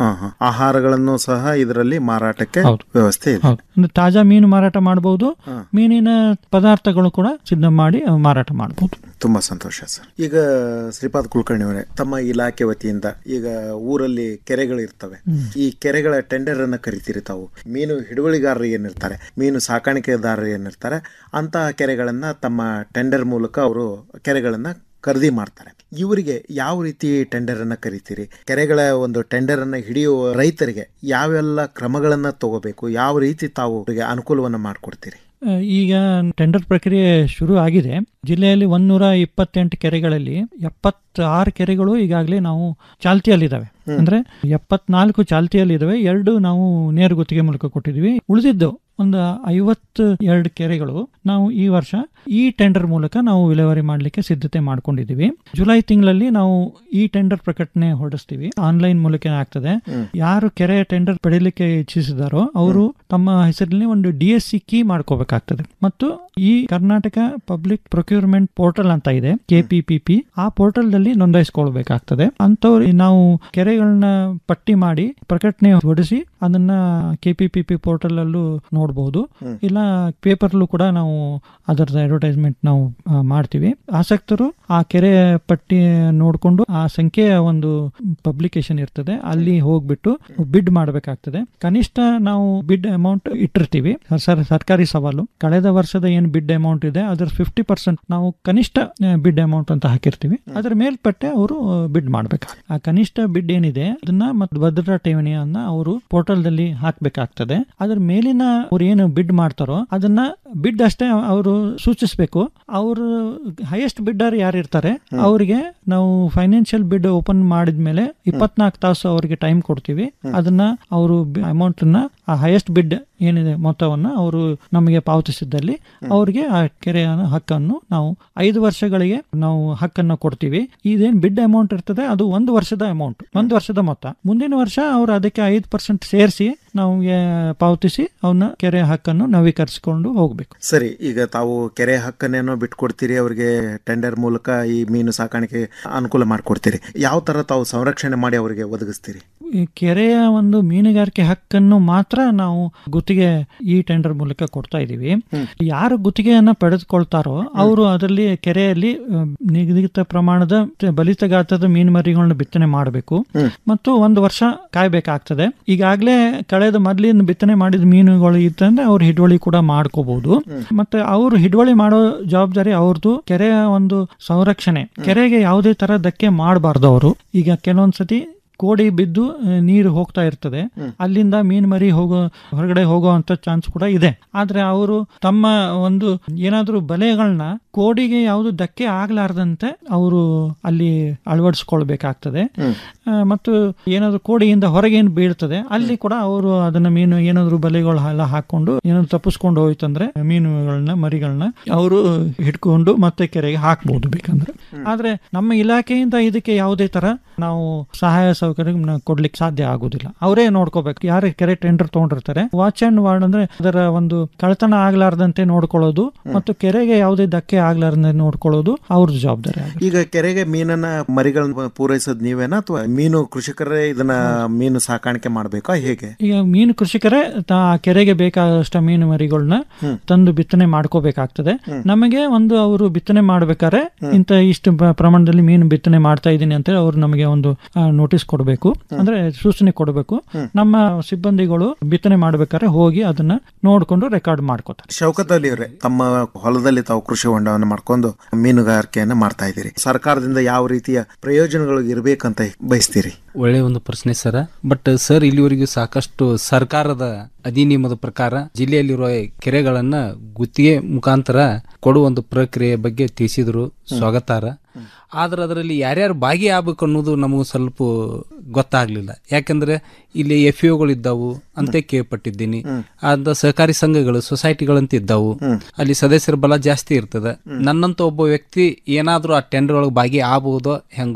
ಹಾ, ಹಾ. ಆಹಾರಗಳನ್ನು ಸಹ ಇದರಲ್ಲಿ ಮಾರಾಟಕ್ಕೆ ವ್ಯವಸ್ಥೆ ಇದೆ ಹೌದು ಅಂದ್ರೆ ತಾಜಾ ಮೀನು ಮಾರಾಟ ಮಾಡಬಹುದು ಮೀನಿನ ಪದಾರ್ಥಗಳು ಕೂಡ ಸಿದ್ಧ ಮಾಡಿ ಅಹ್, ಮಾರಾಟ ಮಾಡಬಹುದು ತುಂಬಾ ಸಂತೋಷ ಸರ್ ಈಗ ಶ್ರೀಪಾದ್ ಕುಲಕರ್ಣಿ ಅವರೇ ತಮ್ಮ ಇಲಾಖೆ ವತಿಯಿಂದ ಈಗ ಊರಲ್ಲಿ ಕೆರೆಗಳು ಇರ್ತವೆ ಈ ಕೆರೆಗಳ ಟೆಂಡರ್ ಅನ್ನ ಕರಿತೀರಿ ತಾವು ಮೀನು ಹಿಡುವಳಿಗಾರರು ಏನಿರ್ತಾರೆ ಮೀನು ಸಾಕಾಣಿಕೆದಾರರು ಏನಿರ್ತಾರೆ ಅಂತಹ ಕೆರೆಗಳನ್ನ ತಮ್ಮ ಟೆಂಡರ್ ಮೂಲಕ ಅವರು ಕೆರೆಗಳನ್ನ ಖರೀದಿ ಮಾಡ್ತಾರೆ ಇವರಿಗೆ ಯಾವ ರೀತಿ ಟೆಂಡರ್ ಅನ್ನ ಕರಿತೀರಿ ಕೆರೆಗಳ ಒಂದು ಟೆಂಡರ್ ಅನ್ನ ಹಿಡಿಯುವ ರೈತರಿಗೆ ಯಾವೆಲ್ಲ ಕ್ರಮಗಳನ್ನ ತಗೋಬೇಕು ಯಾವ ರೀತಿ ತಾವು ಅವರಿಗೆ ಅನುಕೂಲವನ್ನ ಮಾಡಿಕೊಡ್ತೀರಿ ಅಹ್, ಈಗ ಟೆಂಡರ್ ಪ್ರಕ್ರಿಯೆ ಶುರು ಆಗಿದೆ ಜಿಲ್ಲೆಯಲ್ಲಿ ಒಂದೂರ ಇಪ್ಪತ್ತೆಂಟು ಕೆರೆಗಳಲ್ಲಿ ಎಪ್ಪತ್ತಾರು ಕೆರೆಗಳು ಈಗಾಗಲೇ ನಾವು ಚಾಲ್ತಿಯಲ್ಲಿದ್ದಾವೆ ಅಂದ್ರೆ ಎಪ್ಪತ್ನಾಲ್ಕು ಚಾಲ್ತಿಯಲ್ಲಿದ್ದಾವೆ ಎರಡು ನಾವು ನೇರ ಗುತ್ತಿಗೆ ಮೂಲಕ ಕೊಟ್ಟಿದ್ವಿ ಉಳಿದಿದ್ದು ಒಂದು ಐವತ್ತು ಎರಡು ಕೆರೆಗಳು ನಾವು ಈ ವರ್ಷ ಈ ಟೆಂಡರ್ ಮೂಲಕ ನಾವು ವಿಲೇವಾರಿ ಮಾಡಲಿಕ್ಕೆ ಸಿದ್ಧತೆ ಮಾಡ್ಕೊಂಡಿದ್ದೀವಿ ಜುಲೈ ತಿಂಗಳಲ್ಲಿ ನಾವು ಈ ಟೆಂಡರ್ ಪ್ರಕಟಣೆ ಹೊರಡಿಸ್ತೀವಿ ಆನ್ಲೈನ್ ಮೂಲಕ ಆಗ್ತದೆ ಯಾರು ಕೆರೆ ಟೆಂಡರ್ ಪಡೆಯಲಿಕ್ಕೆ ಇಚ್ಛಿಸಿದಾರೋ ಅವರು ತಮ್ಮ ಹೆಸರಿನಲ್ಲಿ ಒಂದು ಡಿ ಎಸ್ ಸಿ ಕೀ ಮಾಡ್ಕೋಬೇಕಾಗ್ತದೆ ಮತ್ತು ಈ ಕರ್ನಾಟಕ ಪಬ್ಲಿಕ್ ಪ್ರೊಕ್ಯೂರ್ಮೆಂಟ್ ಪೋರ್ಟಲ್ ಅಂತ ಇದೆ ಕೆಪಿಪಿಪಿ ಆ ಪೋರ್ಟಲ್ ದಲ್ಲಿ ನೋಂದಾಯಿಸಿಕೊಳ್ಬೇಕಾಗ್ತದೆ ಅಂತವ್ರು ನಾವು ಕೆರೆಗಳನ್ನ ಪಟ್ಟಿ ಮಾಡಿ ಪ್ರಕಟಣೆ ಹೊರಡಿಸಿ ಅದನ್ನ ಕೆಪಿಪಿಪಿ ಪೋರ್ಟಲ್ ಅಲ್ಲೂ ನೋಡಬಹುದು ಇಲ್ಲ ಪೇಪರ್ಲು ಕೂಡ ನಾವು ಅದರದ ಅಡ್ವರ್ಟೈಸ್ಮೆಂಟ್ ನಾವು ಆ, ಮಾಡ್ತೀವಿ ಆಸಕ್ತರು ಆ ಕೆರೆ ಪಟ್ಟಿ ನೋಡಿಕೊಂಡು ಆ ಸಂಖ್ಯೆಯ ಒಂದು ಪಬ್ಲಿಕೇಶನ್ ಇರ್ತದೆ ಅಲ್ಲಿ ಹೋಗ್ಬಿಟ್ಟು ಬಿಡ್ ಮಾಡಬೇಕಾಗ್ತದೆ ಕನಿಷ್ಠ ನಾವು ಬಿಡ್ ಅಮೌಂಟ್ ಇಟ್ಟಿರ್ತೀವಿ ಸರ್ ಸರ್ಕಾರಿ ಸವಾಲು ಕಳೆದ ವರ್ಷದ ಏನು ಬಿಡ್ ಅಮೌಂಟ್ ಇದೆ ಅದರ ಫಿಫ್ಟಿ ಪರ್ಸೆಂಟ್ ನಾವು ಕನಿಷ್ಠ ಬಿಡ್ ಅಮೌಂಟ್ ಅಂತ ಹಾಕಿರ್ತೀವಿ ಅದರ ಮೇಲ್ಪಟ್ಟೆ ಅವರು ಬಿಡ್ ಮಾಡ್ಬೇಕು ಆ ಕನಿಷ್ಠ ಬಿಡ್ ಏನಿದೆ ಅದನ್ನ ಮತ್ತು ಭದ್ರತಾ ಠೇವಣಿಯನ್ನ ಅವರು ಪೋರ್ಟಲ್ ದಲ್ಲಿ ಹಾಕ್ಬೇಕಾಗ್ತದೆ ಅದ್ರ ಮೇಲಿನ ಅವ್ರು ಏನು ಬಿಡ್ ಮಾಡ್ತಾರೋ ಅದನ್ನ ಬಿಡ್ ಅಷ್ಟೇ ಅವರು ಸೂಚಿಸಬೇಕು ಅವರು ಹೈಯೆಸ್ಟ್ ಬಿಡ್ಡರ್ ಯಾರು ಇರ್ತಾರೆ ಅವರಿಗೆ ನಾವು ಫೈನಾನ್ಷಿಯಲ್ ಬಿಡ್ ಓಪನ್ ಮಾಡಿದ್ಮೇಲೆ ಇಪ್ಪತ್ನಾಲ್ಕು ತಾಸು ಅವರಿಗೆ ಟೈಮ್ ಕೊಡ್ತೀವಿ ಅದನ್ನ ಅವರು ಅಮೌಂಟ್ ಅನ್ನ ಆ ಹೈಯೆಸ್ಟ್ ಬಿಡ್ ಏನಿದೆ ಮೊತ್ತವನ್ನ ಅವರು ನಮಗೆ ಪಾವತಿಸಿದ್ದಲ್ಲಿ ಅವರಿಗೆ ಆ ಕೆರೆಯ ಹಕ್ಕನ್ನು ನಾವು ಐದು ವರ್ಷಗಳಿಗೆ ನಾವು ಹಕ್ಕನ್ನು ಕೊಡ್ತೀವಿ ಇದೇನ್ ಬಿಡ್ ಅಮೌಂಟ್ ಇರ್ತದೆ ಅದು ಒಂದು ವರ್ಷದ ಅಮೌಂಟ್ ಒಂದು ವರ್ಷದ ಮೊತ್ತ ಮುಂದಿನ ವರ್ಷ ಅವರು ಅದಕ್ಕೆ ಐದು ಪರ್ಸೆಂಟ್ ಸೇರಿಸಿ ನಮಗೆ ಪಾವತಿಸಿ ಅವನ್ನ ಕೆರೆ ಹಕ್ಕನ್ನು ನವೀಕರಿಸಿಕೊಂಡು ಹೋಗ್ಬೇಕು ಸರಿ ಈಗ ತಾವು ಕೆರೆ ಹಕ್ಕನ್ನೇನೋ ಬಿಟ್ಕೊಡ್ತೀರಿ ಅವರಿಗೆ ಟೆಂಡರ್ ಮೂಲಕ ಈ ಮೀನು ಸಾಕಾಣಿಕೆ ಅನುಕೂಲ ಮಾಡಿಕೊಡ್ತೀರಿ ಯಾವ ತರ ತಾವು ಸಂರಕ್ಷಣೆ ಮಾಡಿ ಅವರಿಗೆ ಒದಗಿಸ್ತೀರಿ ಈ ಕೆರೆಯ ಒಂದು ಮೀನುಗಾರಿಕೆ ಹಕ್ಕನ್ನು ಮಾತ್ರ ನಾವು ಗುತ್ತಿಗೆ ಈ ಟೆಂಡರ್ ಮೂಲಕ ಕೊಡ್ತಾ ಇದೀವಿ ಯಾರು ಗುತ್ತಿಗೆಯನ್ನ ಪಡೆದುಕೊಳ್ತಾರೋ ಅವರು ಅದರಲ್ಲಿ ಕೆರೆಯಲ್ಲಿ ಆ, ನಿಗದಿತ ಪ್ರಮಾಣದ ಬಲಿತ ಗಾತ್ರದ ಮೀನು ಮರಿಗಳನ್ನ ಬಿತ್ತನೆ ಮಾಡಬೇಕು ಮತ್ತು ಒಂದು ವರ್ಷ ಕಾಯ್ಬೇಕಾಗ್ತದೆ ಈಗಾಗಲೇ ಕಳೆದ ಮೊದಲಿನ ಬಿತ್ತನೆ ಮಾಡಿದ ಮೀನುಗಳು ಇತ್ತಂದ್ರೆ ಅವ್ರು ಹಿಡುವಳಿ ಕೂಡ ಮಾಡ್ಕೋಬಹುದು ಮತ್ತೆ ಅವರು ಹಿಡುವಳಿ ಮಾಡೋ ಜವಾಬ್ದಾರಿ ಅವ್ರದ್ದು ಕೆರೆಯ ಒಂದು ಸಂರಕ್ಷಣೆ ಕೆರೆಗೆ ಯಾವುದೇ ತರ ಧಕ್ಕೆ ಮಾಡಬಾರ್ದು ಅವರು ಈಗ ಕೆಲವೊಂದ್ಸತಿ ಕೋಡಿ ಬಿದ್ದು ಆ, ನೀರು ಹೋಗ್ತಾ ಇರ್ತದೆ ಅಲ್ಲಿಂದ ಮೀನ್ ಮರಿ ಹೋಗೋ ಹೊರಗಡೆ ಹೋಗುವಂತ ಚಾನ್ಸ್ ಕೂಡ ಇದೆ ಆದ್ರೆ ಅವರು ತಮ್ಮ ಒಂದು ಏನಾದ್ರೂ ಬಲೆಗಳನ್ನ ಕೋಡಿಗೆ ಯಾವುದು ಧಕ್ಕೆ ಆಗ್ಲಾರ್ದಂತೆ ಅವರು ಅಲ್ಲಿ ಅಳವಡಿಸ್ಕೊಳ್ಬೇಕಾಗ್ತದೆ ಆ, ಮತ್ತು ಏನಾದ್ರು ಕೋಡಿಯಿಂದ ಹೊರಗೆ ಏನು ಬೀಳ್ತದೆ ಅಲ್ಲಿ ಕೂಡ ಅವರು ಅದನ್ನ ಮೀನು ಏನಾದ್ರು ಬಲೆಗಳು ಎಲ್ಲ ಹಾಕೊಂಡು ಏನಾದ್ರು ತಪ್ಪಿಸ್ಕೊಂಡು ಹೋಯ್ತಂದ್ರೆ ಮೀನುಗಳನ್ನ ಮರಿಗಳನ್ನ ಅವರು ಹಿಡ್ಕೊಂಡು ಮತ್ತೆ ಕೆರೆಗೆ ಹಾಕ್ಬಹುದು ಬೇಕಂದ್ರೆ ಆದ್ರೆ ನಮ್ಮ ಇಲಾಖೆಯಿಂದ ಇದಕ್ಕೆ ಯಾವುದೇ ತರ ನಾವು ಸಹಾಯ ಸೌಕರ್ಯ ಕೊಡ್ಲಿಕ್ಕೆ ಸಾಧ್ಯ ಆಗುದಿಲ್ಲ ಅವರೇ ನೋಡ್ಕೋಬೇಕು ಯಾರು ಕೆರೆ ಟೆಂಡರ್ ತಗೊಂಡಿರ್ತಾರೆ ವಾಚ್ ಅಂಡ್ ವಾರ್ಡ್ ಅಂದ್ರೆ ಅದರ ಒಂದು ಕಳ್ತನ ಆಗ್ಲಾರ್ದಂತೆ ನೋಡ್ಕೊಳ್ಳೋದು ಮತ್ತು ಕೆರೆಗೆ ಯಾವುದೇ ಧಕ್ಕೆ ಆಗ್ಲಾರ್ದಂತೆ ನೋಡ್ಕೊಳ್ಳೋದು ಅವ್ರದ್ದು ಜವಾಬ್ದಾರಿ ಆಗುತ್ತೆ. ಈಗ ಕೆರೆಗೆ ಮೀನನ್ನ ಮರಿಗಳನ್ನ ಪೂರೈಸೋದು ನೀವೇನಾ ಅಥವಾ ಮೀನು ಕೃಷಿಕರೇ ಇದನ್ನ ಮೀನು ಸಾಕಾಣಿಕೆ ಮಾಡ್ಬೇಕಾ ಹೇಗೆ ಈಗ ಮೀನು ಕೃಷಿಕರೇ ತಾ ಕೆರೆಗೆ ಬೇಕಾದಷ್ಟ ಮೀನು ಮರಿಗಳನ್ನ ತಂದು ಬಿತ್ತನೆ ಮಾಡ್ಕೋಬೇಕಾಗ್ತದೆ ನಮಗೆ ಒಂದು ಅವರು ಬಿತ್ತನೆ ಮಾಡ್ಬೇಕಾದ್ರೆ ಇಂತ ಇಷ್ಟು ಪ್ರ- ಪ್ರಮಾಣದಲ್ಲಿ ಮೀನು ಬಿತ್ತನೆ ಮಾಡ್ತಾ ಇದ್ದೀನಿ ಅಂತ ಅವ್ರು ನಮಗೆ ಒಂದು ನೋಟಿಸ್ ಕೊಡಬೇಕು ಅಂದ್ರೆ ಸೂಚನೆ ಕೊಡಬೇಕು ನಮ್ಮ ಸಿಬ್ಬಂದಿಗಳು ಬಿತ್ತನೆ ಮಾಡ್ಬೇಕಾದ್ರೆ ಹೋಗಿ ಅದನ್ನ ನೋಡ್ಕೊಂಡು ರೆಕಾರ್ಡ್ ಮಾಡ್ಕೋತಾರೆ ಶೌಕತ್ ಅಲಿ ಅವರೇ ತಮ್ಮ ಹೊಲದಲ್ಲಿ ತಾವು ಕೃಷಿ ಹೊಂಡವನ್ನು ಮಾಡ್ಕೊಂಡು ಮೀನುಗಾರಿಕೆಯನ್ನ ಮಾಡ್ತಾ ಇದ್ದೀರಿ ಸರ್ಕಾರದಿಂದ ಯಾವ ರೀತಿಯ ಪ್ರಯೋಜನಗಳು ಇರಬೇಕಂತ ಬಯಸ್ತೀರಿ ಒಳ್ಳೆ ಒಂದು ಪ್ರಶ್ನೆ ಸರ್ ಬಟ್ ಸರ್ ಇಲ್ಲಿವರೆಗೂ ಸಾಕಷ್ಟು ಸರ್ಕಾರದ ಅಧಿನಿಯಮದ ಪ್ರಕಾರ ಜಿಲ್ಲೆಯಲ್ಲಿರುವ ಕೆರೆಗಳನ್ನ ಗುತ್ತಿಗೆ ಮುಖಾಂತರ ಕೊಡುವ ಒಂದು ಪ್ರಕ್ರಿಯೆ ಬಗ್ಗೆ ತಿಳಿಸಿದ್ರು ಸ್ವಾಗತಾರ ಆದ್ರೆ ಅದರಲ್ಲಿ ಯಾರ್ಯಾರು ಭಾಗಿಯಾಗಬೇಕು ಅನ್ನೋದು ನಮಗೂ ಸ್ವಲ್ಪ ಗೊತ್ತಾಗ್ಲಿಲ್ಲ ಯಾಕಂದ್ರೆ ಇಲ್ಲಿ ಎಫ್ ಇದ್ದಾವು ಅಂತ ಕೇಳ್ಪಟ್ಟಿದ್ದೀನಿ ಅಂತ ಸಹಕಾರಿ ಸಂಘಗಳು ಸೊಸೈಟಿಗಳಂತ ಇದ್ದಾವು ಅಲ್ಲಿ ಸದಸ್ಯರ ಬಲ ಜಾಸ್ತಿ ಇರ್ತದೆ ನನ್ನಂತ ಒಬ್ಬ ವ್ಯಕ್ತಿ ಏನಾದ್ರೂ ಆ ಟೆಂಡರ್ ಒಳಗೆ ಭಾಗಿ ಆಗ್ಬಹುದೋ ಹೆಂಗೋ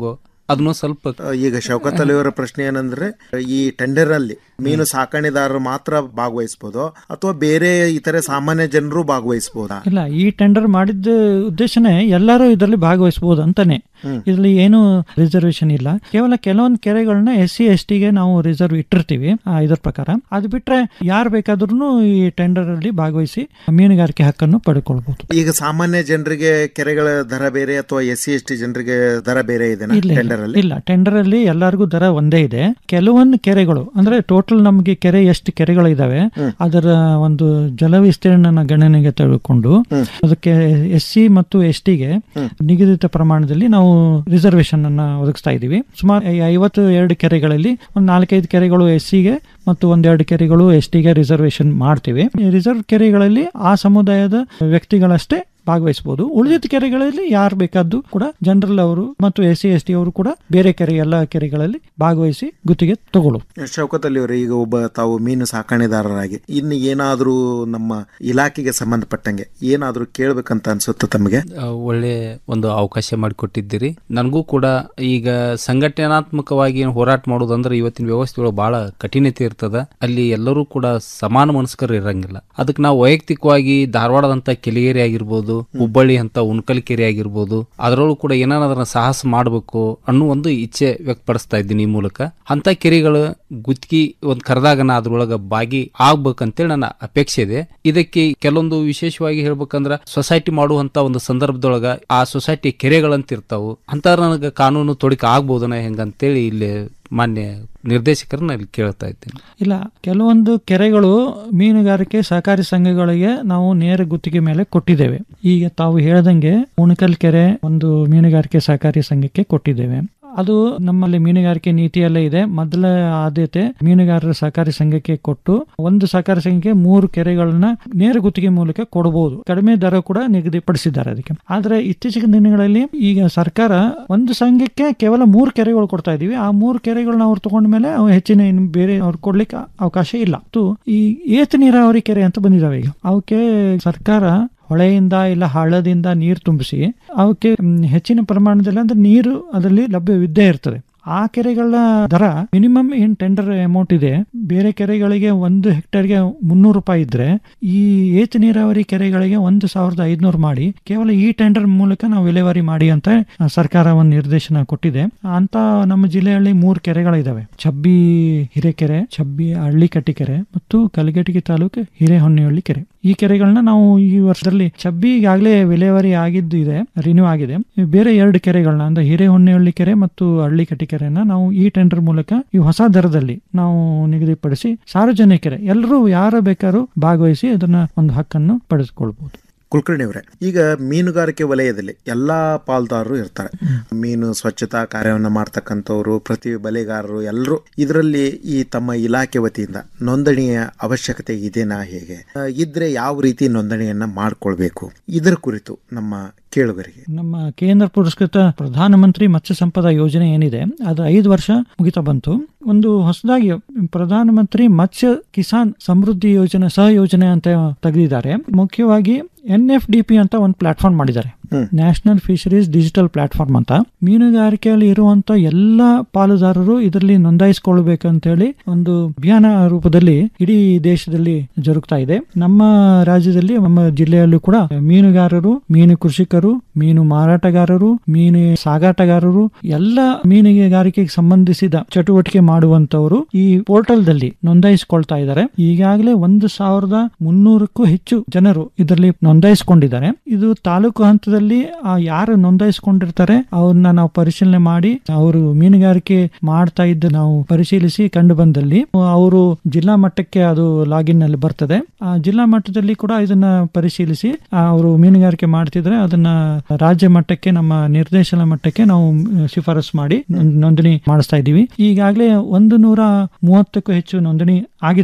ಅದನ್ನು ಸ್ವಲ್ಪ ಈಗ ಶೌಕತ್ ಅಲಿ ಅವರ ಪ್ರಶ್ನೆ ಏನಂದ್ರೆ ಈ ಟೆಂಡರ್ ಅಲ್ಲಿ ಮೀನು ಸಾಕಣೆದಾರರು ಮಾತ್ರ ಭಾಗವಹಿಸಬಹುದು ಅಥವಾ ಬೇರೆ ಇತರೆ ಸಾಮಾನ್ಯ ಜನರು ಭಾಗವಹಿಸಬಹುದಾ ಇಲ್ಲ ಈ ಟೆಂಡರ್ ಮಾಡಿದ ಉದ್ದೇಶನೇ ಎಲ್ಲರೂ ಇದರಲ್ಲಿ ಭಾಗವಹಿಸಬಹುದು ಅಂತಾನೆ ಹ್ಮ್. ಇದರಲ್ಲಿ ಏನು ರಿಸರ್ವೇಶನ್ ಇಲ್ಲ ಕೇವಲ ಕೆಲವೊಂದು ಕೆರೆಗಳನ್ನ ಎಸ್ ಸಿ ಎಸ್ ಟಿಗೆ ನಾವು ರಿಸರ್ವ್ ಇಟ್ಟಿರ್ತೀವಿ ಆ, ಇದ್ರ ಪ್ರಕಾರ ಅದು ಬಿಟ್ರೆ ಯಾರು ಬೇಕಾದ್ರೂ ಈ ಟೆಂಡರ್ ಅಲ್ಲಿ ಭಾಗವಹಿಸಿ ಮೀನುಗಾರಿಕೆ ಹಕ್ಕನ್ನು ಪಡ್ಕೊಳ್ಬಹುದು ಈಗ ಸಾಮಾನ್ಯ ಜನರಿಗೆ ಕೆರೆಗಳ ದರ ಬೇರೆ ಅಥವಾ ಎಸ್ ಸಿ ಎಸ್ ಟಿ ಜನರಿಗೆ ದರ ಬೇರೆ ಇದೆ ಇಲ್ಲ ಟೆಂಡರ್ ಅಲ್ಲಿ ಇಲ್ಲ ಟೆಂಡರ್ ಅಲ್ಲಿ ಎಲ್ಲರಿಗೂ ದರ ಒಂದೇ ಇದೆ ಕೆಲವೊಂದು ಕೆರೆಗಳು ಅಂದ್ರೆ ಟೋಟಲ್ ನಮಗೆ ಕೆರೆ ಎಷ್ಟು ಕೆರೆಗಳು ಇದಾವೆ ಅದರ ಒಂದು ಜಲ ವಿಸ್ತೀರ್ಣ ಗಣನೆಗೆ ತೆಗೆದುಕೊಂಡು ಅದಕ್ಕೆ ಎಸ್ ಸಿ ಮತ್ತು ಎಸ್ ಟಿಗೆ ನಿಗದಿತ ಪ್ರಮಾಣದಲ್ಲಿ ನಾವು ರಿಸರ್ವೇಶನ್ ಅನ್ನ ಒದಗಿಸ್ತಾ ಇದೀವಿ ಸುಮಾರು ಐವತ್ತು ಎರಡು ಕೆರೆಗಳಲ್ಲಿ ಒಂದು ನಾಲ್ಕೈದು ಕೆರೆಗಳು ಎಸ್ ಸಿಗೆ ಮತ್ತು ಒಂದೆರಡು ಕೆರೆಗಳು ಎಸ್ ಟಿಗೆ ರಿಸರ್ವೇಶನ್ ಮಾಡ್ತೀವಿ ಈ ರಿಸರ್ವ್ ಕೆರೆಗಳಲ್ಲಿ ಆ ಸಮುದಾಯದ ವ್ಯಕ್ತಿಗಳಷ್ಟೇ ಭಾಗವಹಿಸಬಹುದು ಉಳಿದಿದ್ದ ಕೆರೆಗಳಲ್ಲಿ ಯಾರು ಬೇಕಾದ್ದು ಕೂಡ ಜನರಲ್ ಅವರು ಮತ್ತು ಎಸ್ ಸಿ ಎಸ್ ಟಿ ಅವರು ಕೂಡ ಬೇರೆ ಕೆರೆ ಎಲ್ಲ ಕೆರೆಗಳಲ್ಲಿ ಭಾಗವಹಿಸಿ ಗುತ್ತಿಗೆ ತಗೊಳ್ಳು ಶೌಕತ್ ಅಲಿ ಅವರು ಈಗ ಒಬ್ಬ ತಾವು ಮೀನು ಸಾಕಣೆದಾರರಾಗಿ ಇನ್ನು ಏನಾದ್ರೂ ನಮ್ಮ ಇಲಾಖೆಗೆ ಸಂಬಂಧಪಟ್ಟಂಗೆ ಏನಾದ್ರೂ ಕೇಳ್ಬೇಕಂತ ಅನ್ಸುತ್ತೆ ತಮಗೆ ಆ, ಒಳ್ಳೆ ಒಂದು ಅವಕಾಶ ಮಾಡಿಕೊಟ್ಟಿದ್ದೀರಿ ನನಗೂ ಕೂಡ ಈಗ ಸಂಘಟನಾತ್ಮಕವಾಗಿ ಏನ್ ಹೋರಾಟ ಮಾಡೋದಂದ್ರೆ ಇವತ್ತಿನ ವ್ಯವಸ್ಥೆ ಒಳಗೆ ಬಹಳ ಕಠಿಣತೆ ಇರ್ತದ ಅಲ್ಲಿ ಎಲ್ಲರೂ ಕೂಡ ಸಮಾನ ಮನಸ್ಕರು ಇರಂಗಿಲ್ಲ ಅದಕ್ಕೆ ನಾವು ವೈಯಕ್ತಿಕವಾಗಿ ಧಾರವಾಡದಂತ ಕೆಲಿಗೇರಿ ಆಗಿರ್ಬೋದು ಹುಬ್ಬಳ್ಳಿ ಅಂತ ಉಣ್ಕಲ್ ಕೆರೆ ಆಗಿರ್ಬೋದು ಅದರೊಳಗೂ ಕೂಡ ಏನಾದ್ರು ಸಾಹಸ ಮಾಡಬೇಕು ಅನ್ನೋ ಒಂದು ಇಚ್ಛೆ ವ್ಯಕ್ತಪಡಿಸ್ತಾ ಇದ್ದೀನಿ ಈ ಮೂಲಕ ಅಂತ ಕೆರೆಗಳು ಗುತ್ತಿಗೆ ಒಂದು ಕರೆದಾಗ ನಾ ಅದ್ರೊಳಗ ಭಾಗಿ ಆಗ್ಬೇಕಂತೇಳಿ ನನ್ನ ಅಪೇಕ್ಷೆ ಇದೆ ಇದಕ್ಕೆ ಕೆಲವೊಂದು ವಿಶೇಷವಾಗಿ ಹೇಳ್ಬೇಕಂದ್ರ ಸೊಸೈಟಿ ಮಾಡುವಂತ ಒಂದು ಸಂದರ್ಭದೊಳಗ ಆ ಸೊಸೈಟಿ ಕೆರೆಗಳಂತ ಇರ್ತಾವು ಅಂತ ನನಗೆ ಕಾನೂನು ತೊಡಕೆ ಆಗ್ಬೋದನ ಹೆಂಗಂತೇಳಿ ಇಲ್ಲಿ ಮಾನ್ಯ ನಿರ್ದೇಶಕರನ್ನ ಇಲ್ಲಿ ಕೇಳ್ತಾ ಇದ್ದೇನೆ ಇಲ್ಲ ಕೆಲವೊಂದು ಕೆರೆಗಳು ಮೀನುಗಾರಿಕೆ ಸಹಕಾರಿ ಸಂಘಗಳಿಗೆ ನಾವು ನೇರ ಗುತ್ತಿಗೆ ಮೇಲೆ ಕೊಟ್ಟಿದ್ದೇವೆ ಈಗ ತಾವು ಹೇಳ್ದಂಗೆ ಉಣಕಲ್ ಕೆರೆ ಒಂದು ಮೀನುಗಾರಿಕೆ ಸಹಕಾರಿ ಸಂಘಕ್ಕೆ ಕೊಟ್ಟಿದ್ದೇವೆ ಅದು ನಮ್ಮಲ್ಲಿ ಮೀನುಗಾರಿಕೆ ನೀತಿಯಲ್ಲೇ ಇದೆ ಮೊದಲ ಆದ್ಯತೆ ಮೀನುಗಾರರ ಸಹಕಾರಿ ಸಂಘಕ್ಕೆ ಕೊಟ್ಟು ಒಂದು ಸಹಕಾರಿ ಸಂಘಕ್ಕೆ ಮೂರು ಕೆರೆಗಳನ್ನ ನೇರ ಗುತ್ತಿಗೆ ಮೂಲಕ ಕೊಡಬಹುದು ಕಡಿಮೆ ದರ ಕೂಡ ನಿಗದಿಪಡಿಸಿದ್ದಾರೆ ಅದಕ್ಕೆ ಆದ್ರೆ ಇತ್ತೀಚಿನ ದಿನಗಳಲ್ಲಿ ಈಗ ಸರ್ಕಾರ ಒಂದು ಸಂಘಕ್ಕೆ ಕೇವಲ ಮೂರು ಕೆರೆಗಳು ಕೊಡ್ತಾ ಇದೀವಿ ಆ ಮೂರು ಕೆರೆಗಳನ್ನ ಅವ್ರು ತಗೊಂಡ ಮೇಲೆ ಅವು ಹೆಚ್ಚಿನ ಇನ್ನು ಬೇರೆ ಅವ್ರು ಕೊಡ್ಲಿಕ್ಕೆ ಅವಕಾಶ ಇಲ್ಲ ಮತ್ತು ಈ ಏತ ನೀರಾವರಿ ಕೆರೆ ಅಂತ ಬಂದಿದಾವೆ ಈಗ ಅವಕ್ಕೆ ಸರ್ಕಾರ ಹೊಳೆಯಿಂದ ಇಲ್ಲ ಹಳ್ಳದಿಂದ ನೀರು ತುಂಬಿಸಿ ಅವಕ್ಕೆ ಮ್, ಹೆಚ್ಚಿನ ಪ್ರಮಾಣದಲ್ಲಿ ಅಂದ್ರೆ ನೀರು ಅದರಲ್ಲಿ ಲಭ್ಯವಿದ್ದೇ ಇರ್ತದೆ ಆ ಕೆರೆಗಳ ದರ ಮಿನಿಮಮ್ ಏನ್ ಟೆಂಡರ್ ಅಮೌಂಟ್ ಇದೆ ಬೇರೆ ಕೆರೆಗಳಿಗೆ ಒಂದು ಹೆಕ್ಟೇರ್ಗೆ ಮುನ್ನೂರು ರೂಪಾಯಿ ಇದ್ರೆ ಈ ಏತ ನೀರಾವರಿ ಕೆರೆಗಳಿಗೆ ಒಂದು ಸಾವಿರದ ಐದ್ನೂರು ಮಾಡಿ ಕೇವಲ ಈ ಟೆಂಡರ್ ಮೂಲಕ ನಾವು ವಿಲೇವಾರಿ ಮಾಡಿ ಅಂತ ಆ, ಸರ್ಕಾರ ಒಂದು ನಿರ್ದೇಶನ ಕೊಟ್ಟಿದೆ ಅಂತ ನಮ್ಮ ಜಿಲ್ಲೆಯಲ್ಲಿ ಮೂರು ಕೆರೆಗಳಿದಾವೆ ಚಬ್ಬಿ ಹಿರೇಕೆರೆ ಚಬ್ಬಿ ಹಳ್ಳಿಕಟ್ಟಿ ಕೆರೆ ಮತ್ತು ಕಲಗಟಗಿ ತಾಲೂಕು ಹಿರೇಹೊನ್ನೆಹಳ್ಳಿ ಕೆರೆ ಈ ಕೆರೆಗಳನ್ನ ನಾವು ಈ ವರ್ಷದಲ್ಲಿ ಚಬ್ಬಿ ಈಗಾಗಲೇ ವಿಲೇವಾರಿ ಆಗಿದ್ದು ಇದೆ ರಿನ್ಯೂ ಆಗಿದೆ ಬೇರೆ ಎರಡು ಕೆರೆಗಳನ್ನ ಅಂದ್ರೆ ಹಿರೇಹೊನ್ನೆಹಳ್ಳಿ ಕೆರೆ ಮತ್ತು ಹಳ್ಳಿಕಟ್ಟಿ ಕೆರೆನ ನಾವು ಈ ಟೆಂಡರ್ ಮೂಲಕ ಈ ಹೊಸ ದರದಲ್ಲಿ ನಾವು ನಿಗದಿಪಡಿಸಿ ಸಾರ್ವಜನಿಕರೆ ಎಲ್ಲರೂ ಯಾರು ಬೇಕಾದ್ರೂ ಭಾಗವಹಿಸಿ ಅದನ್ನ ಒಂದು ಹಕ್ಕನ್ನು ಪಡೆದುಕೊಳ್ಬಹುದು ಕುಲಕರ್ಣಿ ಅವರೇ ಈಗ ಮೀನುಗಾರಿಕೆ ವಲಯದಲ್ಲಿ ಎಲ್ಲಾ ಪಾಲ್ದಾರರು ಇರ್ತಾರೆ ಮೀನು ಸ್ವಚ್ಛತಾ ಕಾರ್ಯವನ್ನು ಮಾಡ್ತಕ್ಕಂಥವ್ರು ಪ್ರತಿ ಬಲೆಗಾರರು ಎಲ್ಲರೂ ಇದರಲ್ಲಿ ಈ ತಮ್ಮ ಇಲಾಖೆ ವತಿಯಿಂದ ನೋಂದಣಿಯ ಅವಶ್ಯಕತೆ ಇದೆನಾ ಹೇಗೆ ಆ, ಇದ್ರೆ ಯಾವ ರೀತಿ ನೋಂದಣಿಯನ್ನ ಮಾಡ್ಕೊಳ್ಬೇಕು ಇದರ ಕುರಿತು ನಮ್ಮ ಕೇಳುಗರಿಗೆ ನಮ್ಮ ಕೇಂದ್ರ ಪುರಸ್ಕೃತ ಪ್ರಧಾನಮಂತ್ರಿ ಮತ್ಸ್ಯ ಸಂಪದ ಯೋಜನೆ ಏನಿದೆ ಅದು ಐದು ವರ್ಷ ಮುಗಿತಾ ಬಂತು ಒಂದು ಹೊಸದಾಗಿ ಪ್ರಧಾನಮಂತ್ರಿ ಮತ್ಸ್ಯ ಕಿಸಾನ್ ಸಮೃದ್ಧಿ ಯೋಜನೆ ಸಹ ಯೋಜನೆ ಅಂತ ತೆಗೆದಿದ್ದಾರೆ ಮುಖ್ಯವಾಗಿ ಎನ್ ಎಫ್ ಡಿ ಪಿ ಅಂತ ಒಂದು ಪ್ಲಾಟ್ಫಾರ್ಮ್ ಮಾಡಿದ್ದಾರೆ ನ್ಯಾಷನಲ್ ಫಿಶರೀಸ್ ಡಿಜಿಟಲ್ ಪ್ಲಾಟ್ಫಾರ್ಮ್ ಅಂತ ಮೀನುಗಾರಿಕೆಯಲ್ಲಿ ಇರುವಂತ ಎಲ್ಲ ಪಾಲುದಾರರು ಇದರಲ್ಲಿ ನೋಂದಾಯಿಸಿಕೊಳ್ಬೇಕಂತೇಳಿ ಒಂದು ಅಭಿಯಾನ ರೂಪದಲ್ಲಿ ಇಡೀ ದೇಶದಲ್ಲಿ ಜರುಗ್ತಾ ಇದೆ ನಮ್ಮ ರಾಜ್ಯದಲ್ಲಿ ನಮ್ಮ ಜಿಲ್ಲೆಯಲ್ಲೂ ಕೂಡ ಮೀನುಗಾರರು ಮೀನು ಕೃಷಿಕರು ಮೀನು ಮಾರಾಟಗಾರರು ಮೀನು ಸಾಗಾಟಗಾರರು ಎಲ್ಲ ಮೀನುಗಾರಿಕೆಗೆ ಸಂಬಂಧಿಸಿದ ಚಟುವಟಿಕೆ ಮಾಡುವಂತವರು ಈ ಪೋರ್ಟಲ್ ದಲ್ಲಿ ನೋಂದಾಯಿಸಿಕೊಳ್ತಾ ಇದ್ದಾರೆ ಈಗಾಗಲೇ ಒಂದು ಸಾವಿರದ ಮುನ್ನೂರಕ್ಕೂ ಹೆಚ್ಚು ಜನರು ಇದರಲ್ಲಿ ನೋಂದಾಯಿಸಿಕೊಂಡಿದ್ದಾರೆ ಇದು ತಾಲೂಕು ಹಂತದಲ್ಲಿ ಆ ಯಾರು ನೋಂದಾಯಿಸಿಕೊಂಡಿರ್ತಾರೆ ಅವ್ರನ್ನ ನಾವು ಪರಿಶೀಲನೆ ಮಾಡಿ ಅವರು ಮೀನುಗಾರಿಕೆ ಮಾಡ್ತಾ ಇದ್ದ ನಾವು ಪರಿಶೀಲಿಸಿ ಕಂಡು ಬಂದಲ್ಲಿ ಅವರು ಜಿಲ್ಲಾ ಮಟ್ಟಕ್ಕೆ ಅದು ಲಾಗಿನ್ ನಲ್ಲಿ ಬರ್ತದೆ ಆ ಜಿಲ್ಲಾ ಮಟ್ಟದಲ್ಲಿ ಕೂಡ ಇದನ್ನ ಪರಿಶೀಲಿಸಿ ಆ, ಅವರು ಮೀನುಗಾರಿಕೆ ಮಾಡ್ತಿದ್ರೆ ಅದನ್ನ ರಾಜ್ಯ ಮಟ್ಟಕ್ಕೆ ನಮ್ಮ ನಿರ್ದೇಶನ ಮಟ್ಟಕ್ಕೆ ನಾವು ಮ್, ಶಿಫಾರಸು ಮಾಡಿ ನೊಂದ್- ನೋಂದಣಿ ಮಾಡಿಸ್ತಾ ಇದ್ದೀವಿ ಈಗಾಗಲೇ ಒಂದು ನೂರ ಮೂವತ್ತಕ್ಕೂ ಹೆಚ್ಚು ನೋಂದಣಿ ಆಗಿದಾವೆ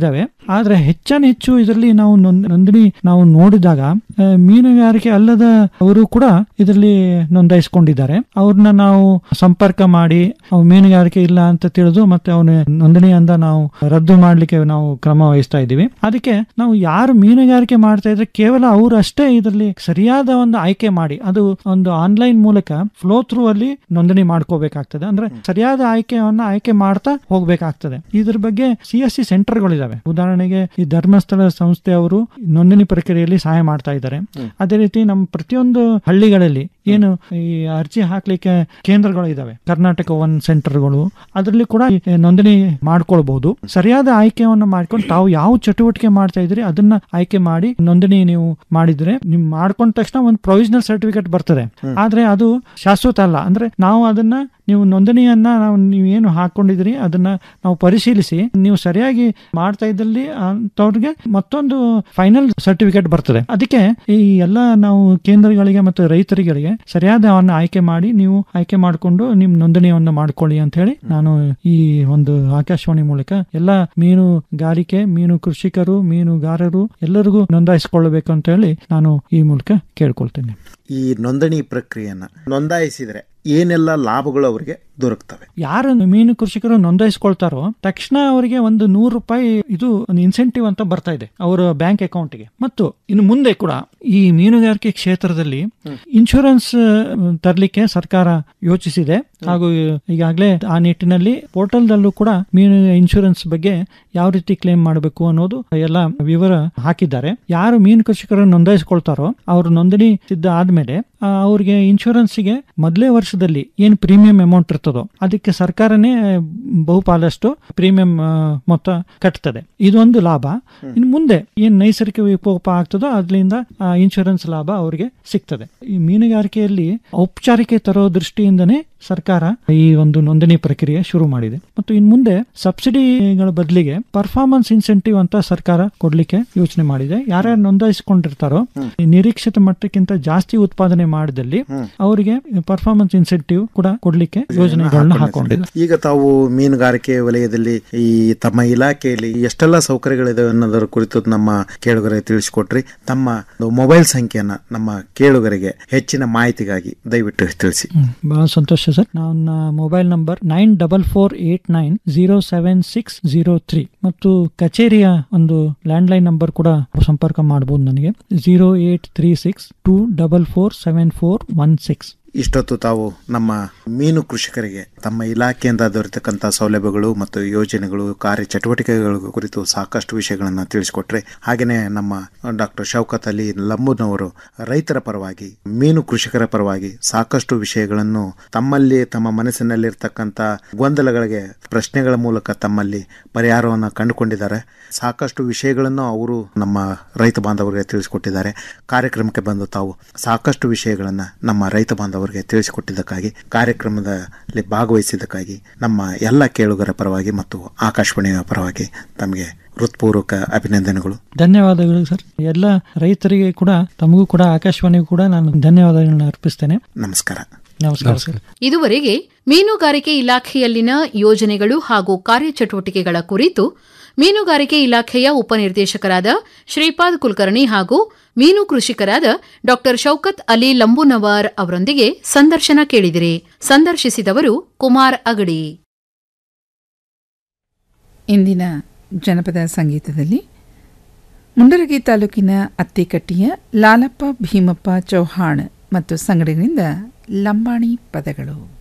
ಆದ್ರೆ ಹೆಚ್ಚಾನ ಹೆಚ್ಚು ಇದರಲ್ಲಿ ನಾವು ನೋಂದ್- ನೋಂದಣಿ ನಾವು ನೋಡಿದಾಗ ಆ, ಮೀನುಗಾರಿಕೆ ಅಲ್ಲದ ಅವರು ಕೂಡ ಇದರಲ್ಲಿ ನೋಂದಾಯಿಸಿಕೊಂಡಿದ್ದಾರೆ ಅವ್ರನ್ನ ನಾವು ಸಂಪರ್ಕ ಮಾಡಿ ಅವ್ರು ಮೀನುಗಾರಿಕೆ ಇಲ್ಲ ಅಂತ ತಿಳಿದು ಮತ್ತೆ ಅವನ ನೋಂದಣಿಯಿಂದ ನಾವು ರದ್ದು ಮಾಡ್ಲಿಕ್ಕೆ ನಾವು ಕ್ರಮ ವಹಿಸ್ತಾ ಇದ್ದೀವಿ ಅದಕ್ಕೆ ನಾವು ಯಾರು ಮೀನುಗಾರಿಕೆ ಮಾಡ್ತಾ ಇದ್ರೆ ಕೇವಲ ಅವರು ಅಷ್ಟೇ ಇದರಲ್ಲಿ ಸರಿಯಾದ ಒಂದು ಆಯ್ಕೆ ಮಾಡಿ ಅದು ಒಂದು ಆನ್ಲೈನ್ ಮೂಲಕ ಫ್ಲೋ ಥ್ರೂ ಅಲ್ಲಿ ನೋಂದಣಿ ಮಾಡ್ಕೋಬೇಕಾಗ್ತದೆ ಅಂದ್ರೆ ಸರಿಯಾದ ಆಯ್ಕೆಯನ್ನ ಆಯ್ಕೆ ಮಾಡ್ತಾ ಹೋಗ್ಬೇಕಾಗ್ತದೆ ಇದ್ರ ಬಗ್ಗೆ ಸಿ ಎಸ್ ಸಿ ಸೆಂಟರ್ಗಳಿದಾವೆ ಉದಾಹರಣೆಗೆ ಈ ಧರ್ಮಸ್ಥಳ ಸಂಸ್ಥೆ ಅವರು ನೋಂದಣಿ ಪ್ರಕ್ರಿಯೆಯಲ್ಲಿ ಸಹಾಯ ಮಾಡ್ತಾ ಇದ್ದಾರೆ ಅದೇ ರೀತಿ ನಮ್ಮ ಪ್ರತಿಯೊಂದು ಹಳ್ಳಿಗಳಲ್ಲಿ ಏನು ಈ ಅರ್ಜಿ ಹಾಕ್ಲಿಕ್ಕೆ ಕೇಂದ್ರಗಳು ಇದಾವೆ ಕರ್ನಾಟಕ ಒನ್ ಸೆಂಟರ್ಗಳು ಅದರಲ್ಲಿ ಕೂಡ ಈ ನೋಂದಣಿ ಮಾಡ್ಕೊಳ್ಬಹುದು ಸರಿಯಾದ ಆಯ್ಕೆಯನ್ನು ಮಾಡ್ಕೊಂಡು ತಾವು ಯಾವ ಚಟುವಟಿಕೆ ಮಾಡ್ತಾ ಇದ್ರಿ ಅದನ್ನ ಆಯ್ಕೆ ಮಾಡಿ ನೋಂದಣಿ ನೀವು ಮಾಡಿದ್ರೆ ನಿಮ್ ಮಾಡ್ಕೊಂಡ ತಕ್ಷಣ ಒಂದು ಪ್ರೊವಿಷನಲ್ ಸರ್ಟಿಫಿಕೇಟ್ ಬರ್ತದೆ ಆದ್ರೆ ಅದು ಶಾಶ್ವತ ಅಲ್ಲ ಅಂದ್ರೆ ನಾವು ಅದನ್ನ ನೀವು ನೋಂದಣಿಯನ್ನ ನಾವು ನೀವೇನು ಹಾಕೊಂಡಿದ್ರಿ ಅದನ್ನ ನಾವು ಪರಿಶೀಲಿಸಿ ನೀವು ಸರಿಯಾಗಿ ಮಾಡ್ತಾ ಇದ್ದಲ್ಲಿ ಅಂತವ್ರಿಗೆ ಮತ್ತೊಂದು ಫೈನಲ್ ಸರ್ಟಿಫಿಕೇಟ್ ಬರ್ತದೆ ಅದಕ್ಕೆ ಈ ಎಲ್ಲ ನಾವು ಕೇಂದ್ರಗಳಿಗೆ ಮತ್ತು ರೈತರಿಗೆ ಸರಿಯಾದ ಅವನ್ನ ಆಯ್ಕೆ ಮಾಡಿ ನೀವು ಆಯ್ಕೆ ಮಾಡಿಕೊಂಡು ನಿಮ್ ನೋಂದಣಿಯನ್ನು ಮಾಡ್ಕೊಳ್ಳಿ ಅಂತ ಹೇಳಿ ನಾನು ಈ ಒಂದು ಆಕಾಶವಾಣಿ ಮೂಲಕ ಎಲ್ಲ ಮೀನುಗಾರಿಕೆ ಮೀನು ಕೃಷಿಕರು ಮೀನುಗಾರರು ಎಲ್ಲರಿಗೂ ನೋಂದಾಯಿಸಿಕೊಳ್ಳಬೇಕು ಅಂತ ಹೇಳಿ ನಾನು ಈ ಮೂಲಕ ಕೇಳ್ಕೊಳ್ತೇನೆ ಈ ನೋಂದಣಿ ಪ್ರಕ್ರಿಯೆಯನ್ನ ನೋಂದಾಯಿಸಿದ್ರೆ ಏನೆಲ್ಲ ಲಾಭಗಳು ಅವರಿಗೆ ದೊರಕ್ತವೆ ಯಾರು ಮೀನು ಕೃಷಿಕರು ನೋಂದಾಯಿಸ್ಕೊಳ್ತಾರೋ ತಕ್ಷಣ ಅವರಿಗೆ ಒಂದು ನೂರು ರೂಪಾಯಿ ಇದು ಒಂದು ಇನ್ಸೆಂಟಿವ್ ಅಂತ ಬರ್ತಾ ಇದೆ ಅವರ ಬ್ಯಾಂಕ್ ಅಕೌಂಟ್ಗೆ ಮತ್ತು ಇನ್ನು ಮುಂದೆ ಕೂಡ ಈ ಮೀನುಗಾರಿಕೆ ಕ್ಷೇತ್ರದಲ್ಲಿ ಇನ್ಶೂರೆನ್ಸ್ ತರಲಿಕ್ಕೆ ಸರ್ಕಾರ ಯೋಚಿಸಿದೆ ಹಾಗೂ ಈಗಾಗಲೇ ಆ ನಿಟ್ಟಿನಲ್ಲಿ ಪೋರ್ಟಲ್ದಲ್ಲೂ ಕೂಡ ಮೀನು ಇನ್ಶೂರೆನ್ಸ್ ಬಗ್ಗೆ ಯಾವ ರೀತಿ ಕ್ಲೇಮ್ ಮಾಡಬೇಕು ಅನ್ನೋದು ಎಲ್ಲ ವಿವರ ಹಾಕಿದ್ದಾರೆ ಯಾರು ಮೀನು ಕೃಷಿಕರು ನೋಂದಾಯಿಸ್ಕೊಳ್ತಾರೋ ಅವ್ರ ನೋಂದಣಿ ಸಿದ್ಧ ಆದ್ಮೇಲೆ ಆ, ಅವ್ರಿಗೆ ಇನ್ಶೂರೆನ್ಸ್ಗೆ ಮೊದಲೇ ವರ್ಷದಲ್ಲಿ ಏನ್ ಪ್ರೀಮಿಯಂ ಅಮೌಂಟ್ ಇರ್ತದೋ ಅದಕ್ಕೆ ಸರ್ಕಾರನೇ ಬಹುಪಾಲಷ್ಟು ಪ್ರೀಮಿಯಂ ಮೊತ್ತ ಕಟ್ತದೆ ಇದೊಂದು ಲಾಭ ಇನ್ನು ಮುಂದೆ ಏನ್ ನೈಸರ್ಗಿಕ ವಿಕೋಪ ಆಗ್ತದೋ ಅದರಿಂದ ಇನ್ಶೂರೆನ್ಸ್ ಲಾಭ ಅವರಿಗೆ ಸಿಗ್ತದೆ ಈ ಮೀನುಗಾರಿಕೆಯಲ್ಲಿ ಔಪಚಾರಿಕೆ ತರೋ ದೃಷ್ಟಿಯಿಂದನೇ ಸರ್ಕಾರ ಈ ಒಂದು ನೋಂದಣಿ ಪ್ರಕ್ರಿಯೆ ಶುರು ಮಾಡಿದೆ ಮತ್ತು ಇನ್ನು ಮುಂದೆ ಸಬ್ಸಿಡಿಗಳ ಬದಲಿಗೆ ಪರ್ಫಾರ್ಮೆನ್ಸ್ ಇನ್ಸೆಂಟಿವ್ ಅಂತ ಸರ್ಕಾರ ಕೊಡ್ಲಿಕ್ಕೆ ಯೋಚನೆ ಮಾಡಿದೆ ಯಾರ್ಯಾರು ನೋಂದಾಯಿಸಿಕೊಂಡಿರ್ತಾರೋ ಈ ನಿರೀಕ್ಷಿತ ಮಟ್ಟಕ್ಕಿಂತ ಜಾಸ್ತಿ ಉತ್ಪಾದನೆ ಮಾಡಿದಲ್ಲಿ ಅವರಿಗೆ ಪರ್ಫಾರ್ಮೆನ್ಸ್ ಇನ್ಸೆಂಟಿವ್ ಕೂಡ ಕೊಡ್ಲಿಕ್ಕೆ ಯೋಜನೆಗಳನ್ನ ಹಾಕೊಂಡಿದೆ ಈಗ ತಾವು ಮೀನುಗಾರಿಕೆ ವಲಯದಲ್ಲಿ ಈ ತಮ್ಮ ಇಲಾಖೆಯಲ್ಲಿ ಎಷ್ಟೆಲ್ಲ ಸೌಕರ್ಯಗಳಿದಾವೆ ಅನ್ನೋದರ ಕುರಿತು ನಮ್ಮ ಕೇಳುಗರಿಗೆ ತಿಳಿಸಿಕೊಟ್ರಿ ತಮ್ಮ ಒಂದು ಮೊಬೈಲ್ ಸಂಖ್ಯೆಯನ್ನ ನಮ್ಮ ಕೇಳುಗರಿಗೆ ಹೆಚ್ಚಿನ ಮಾಹಿತಿಗಾಗಿ ದಯವಿಟ್ಟು ತಿಳಿಸಿ ಬಹಳ ಸಂತೋಷ ಸರ್ ನನ್ನ mobile number nine double four eight nine zero seven six zero three ಮತ್ತು ಕಚೇರಿಯ ಒಂದು ಲ್ಯಾಂಡ್ಲೈನ್ ನಂಬರ್ ಕೂಡ ಸಂಪರ್ಕ ಮಾಡಬಹುದು ನನಗೆ zero eight three six two double four seven four one six ಇಷ್ಟೊತ್ತು ತಾವು ನಮ್ಮ ಮೀನು ಕೃಷಿಕರಿಗೆ ತಮ್ಮ ಇಲಾಖೆಯಿಂದ ದೊರೆತಕ್ಕಂಥ ಸೌಲಭ್ಯಗಳು ಮತ್ತು ಯೋಜನೆಗಳು ಕಾರ್ಯ ಚಟುವಟಿಕೆಗಳ ಕುರಿತು ಸಾಕಷ್ಟು ವಿಷಯಗಳನ್ನು ತಿಳಿಸಿಕೊಟ್ರೆ ಹಾಗೆಯೇ ನಮ್ಮ ಡಾಕ್ಟರ್ ಶೌಕತ್ ಅಲಿ ಲಂಬುನವರು ರೈತರ ಪರವಾಗಿ ಮೀನು ಕೃಷಿಕರ ಪರವಾಗಿ ಸಾಕಷ್ಟು ವಿಷಯಗಳನ್ನು ತಮ್ಮಲ್ಲಿ ತಮ್ಮ ಮನಸ್ಸಿನಲ್ಲಿರ್ತಕ್ಕಂಥ ಗೊಂದಲಗಳಿಗೆ ಪ್ರಶ್ನೆಗಳ ಮೂಲಕ ತಮ್ಮಲ್ಲಿ ಪರಿಹಾರವನ್ನು ಕಂಡುಕೊಂಡಿದ್ದಾರೆ ಸಾಕಷ್ಟು ವಿಷಯಗಳನ್ನು ಅವರು ನಮ್ಮ ರೈತ ಬಾಂಧವರಿಗೆ ತಿಳಿಸಿಕೊಟ್ಟಿದ್ದಾರೆ ಕಾರ್ಯಕ್ರಮಕ್ಕೆ ಬಂದು ತಾವು ಸಾಕಷ್ಟು ವಿಷಯಗಳನ್ನು ನಮ್ಮ ರೈತ ಬಾಂಧವರಿಗೆ ತಿಳಿಸಿಕೊಟ್ಟಿದ್ದಕ್ಕಾಗಿ ಕಾರ್ಯಕ್ರಮದಲ್ಲಿ ಭಾಗವಹಿಸಿದ್ದಕ್ಕಾಗಿ ನಮ್ಮ ಎಲ್ಲ ಕೇಳುಗರ ಪರವಾಗಿ ಮತ್ತು ಆಕಾಶವಾಣಿಯ ಪರವಾಗಿ ತಮಗೆ ಹೃತ್ಪೂರ್ವಕ ಅಭಿನಂದನೆಗಳು ಧನ್ಯವಾದಗಳು ಸರ್ ಎಲ್ಲ ರೈತರಿಗೆ ಕೂಡ ತಮಗೂ ಕೂಡ ಆಕಾಶವಾಣಿಗೂ ಕೂಡ ನಾನು ಧನ್ಯವಾದಗಳನ್ನ ಅರ್ಪಿಸ್ತೇನೆ ನಮಸ್ಕಾರ ನಮಸ್ಕಾರ ಸರ್ ಇದುವರೆಗೆ ಮೀನುಗಾರಿಕೆ ಇಲಾಖೆಯಲ್ಲಿನ ಯೋಜನೆಗಳು ಹಾಗೂ ಕಾರ್ಯಚಟುವಟಿಕೆಗಳ ಕುರಿತು ಮೀನುಗಾರಿಕೆ ಇಲಾಖೆಯ ಉಪನಿರ್ದೇಶಕರಾದ ಶ್ರೀಪಾದ್ ಕುಲಕರ್ಣಿ ಹಾಗೂ ಮೀನು ಕೃಷಿಕರಾದ ಡಾ ಶೌಕತ್ ಅಲಿ ಲಂಬುನವಾರ್ ಅವರೊಂದಿಗೆ ಸಂದರ್ಶನ ಕೇಳಿದಿರಿ ಸಂದರ್ಶಿಸಿದವರು ಕುಮಾರ್ ಅಗಡಿ ಇಂದಿನ ಜನಪದ ಸಂಗೀತದಲ್ಲಿ ಮುಂಡರಗಿ ತಾಲೂಕಿನ ಅತ್ತಿಕಟ್ಟಿಯ ಲಾಲಪ್ಪ ಭೀಮಪ್ಪ ಚೌಹಾಣ್ ಮತ್ತು ಸಂಗಡಿಗರಿಂದ ಲಂಬಾಣಿ ಪದಗಳು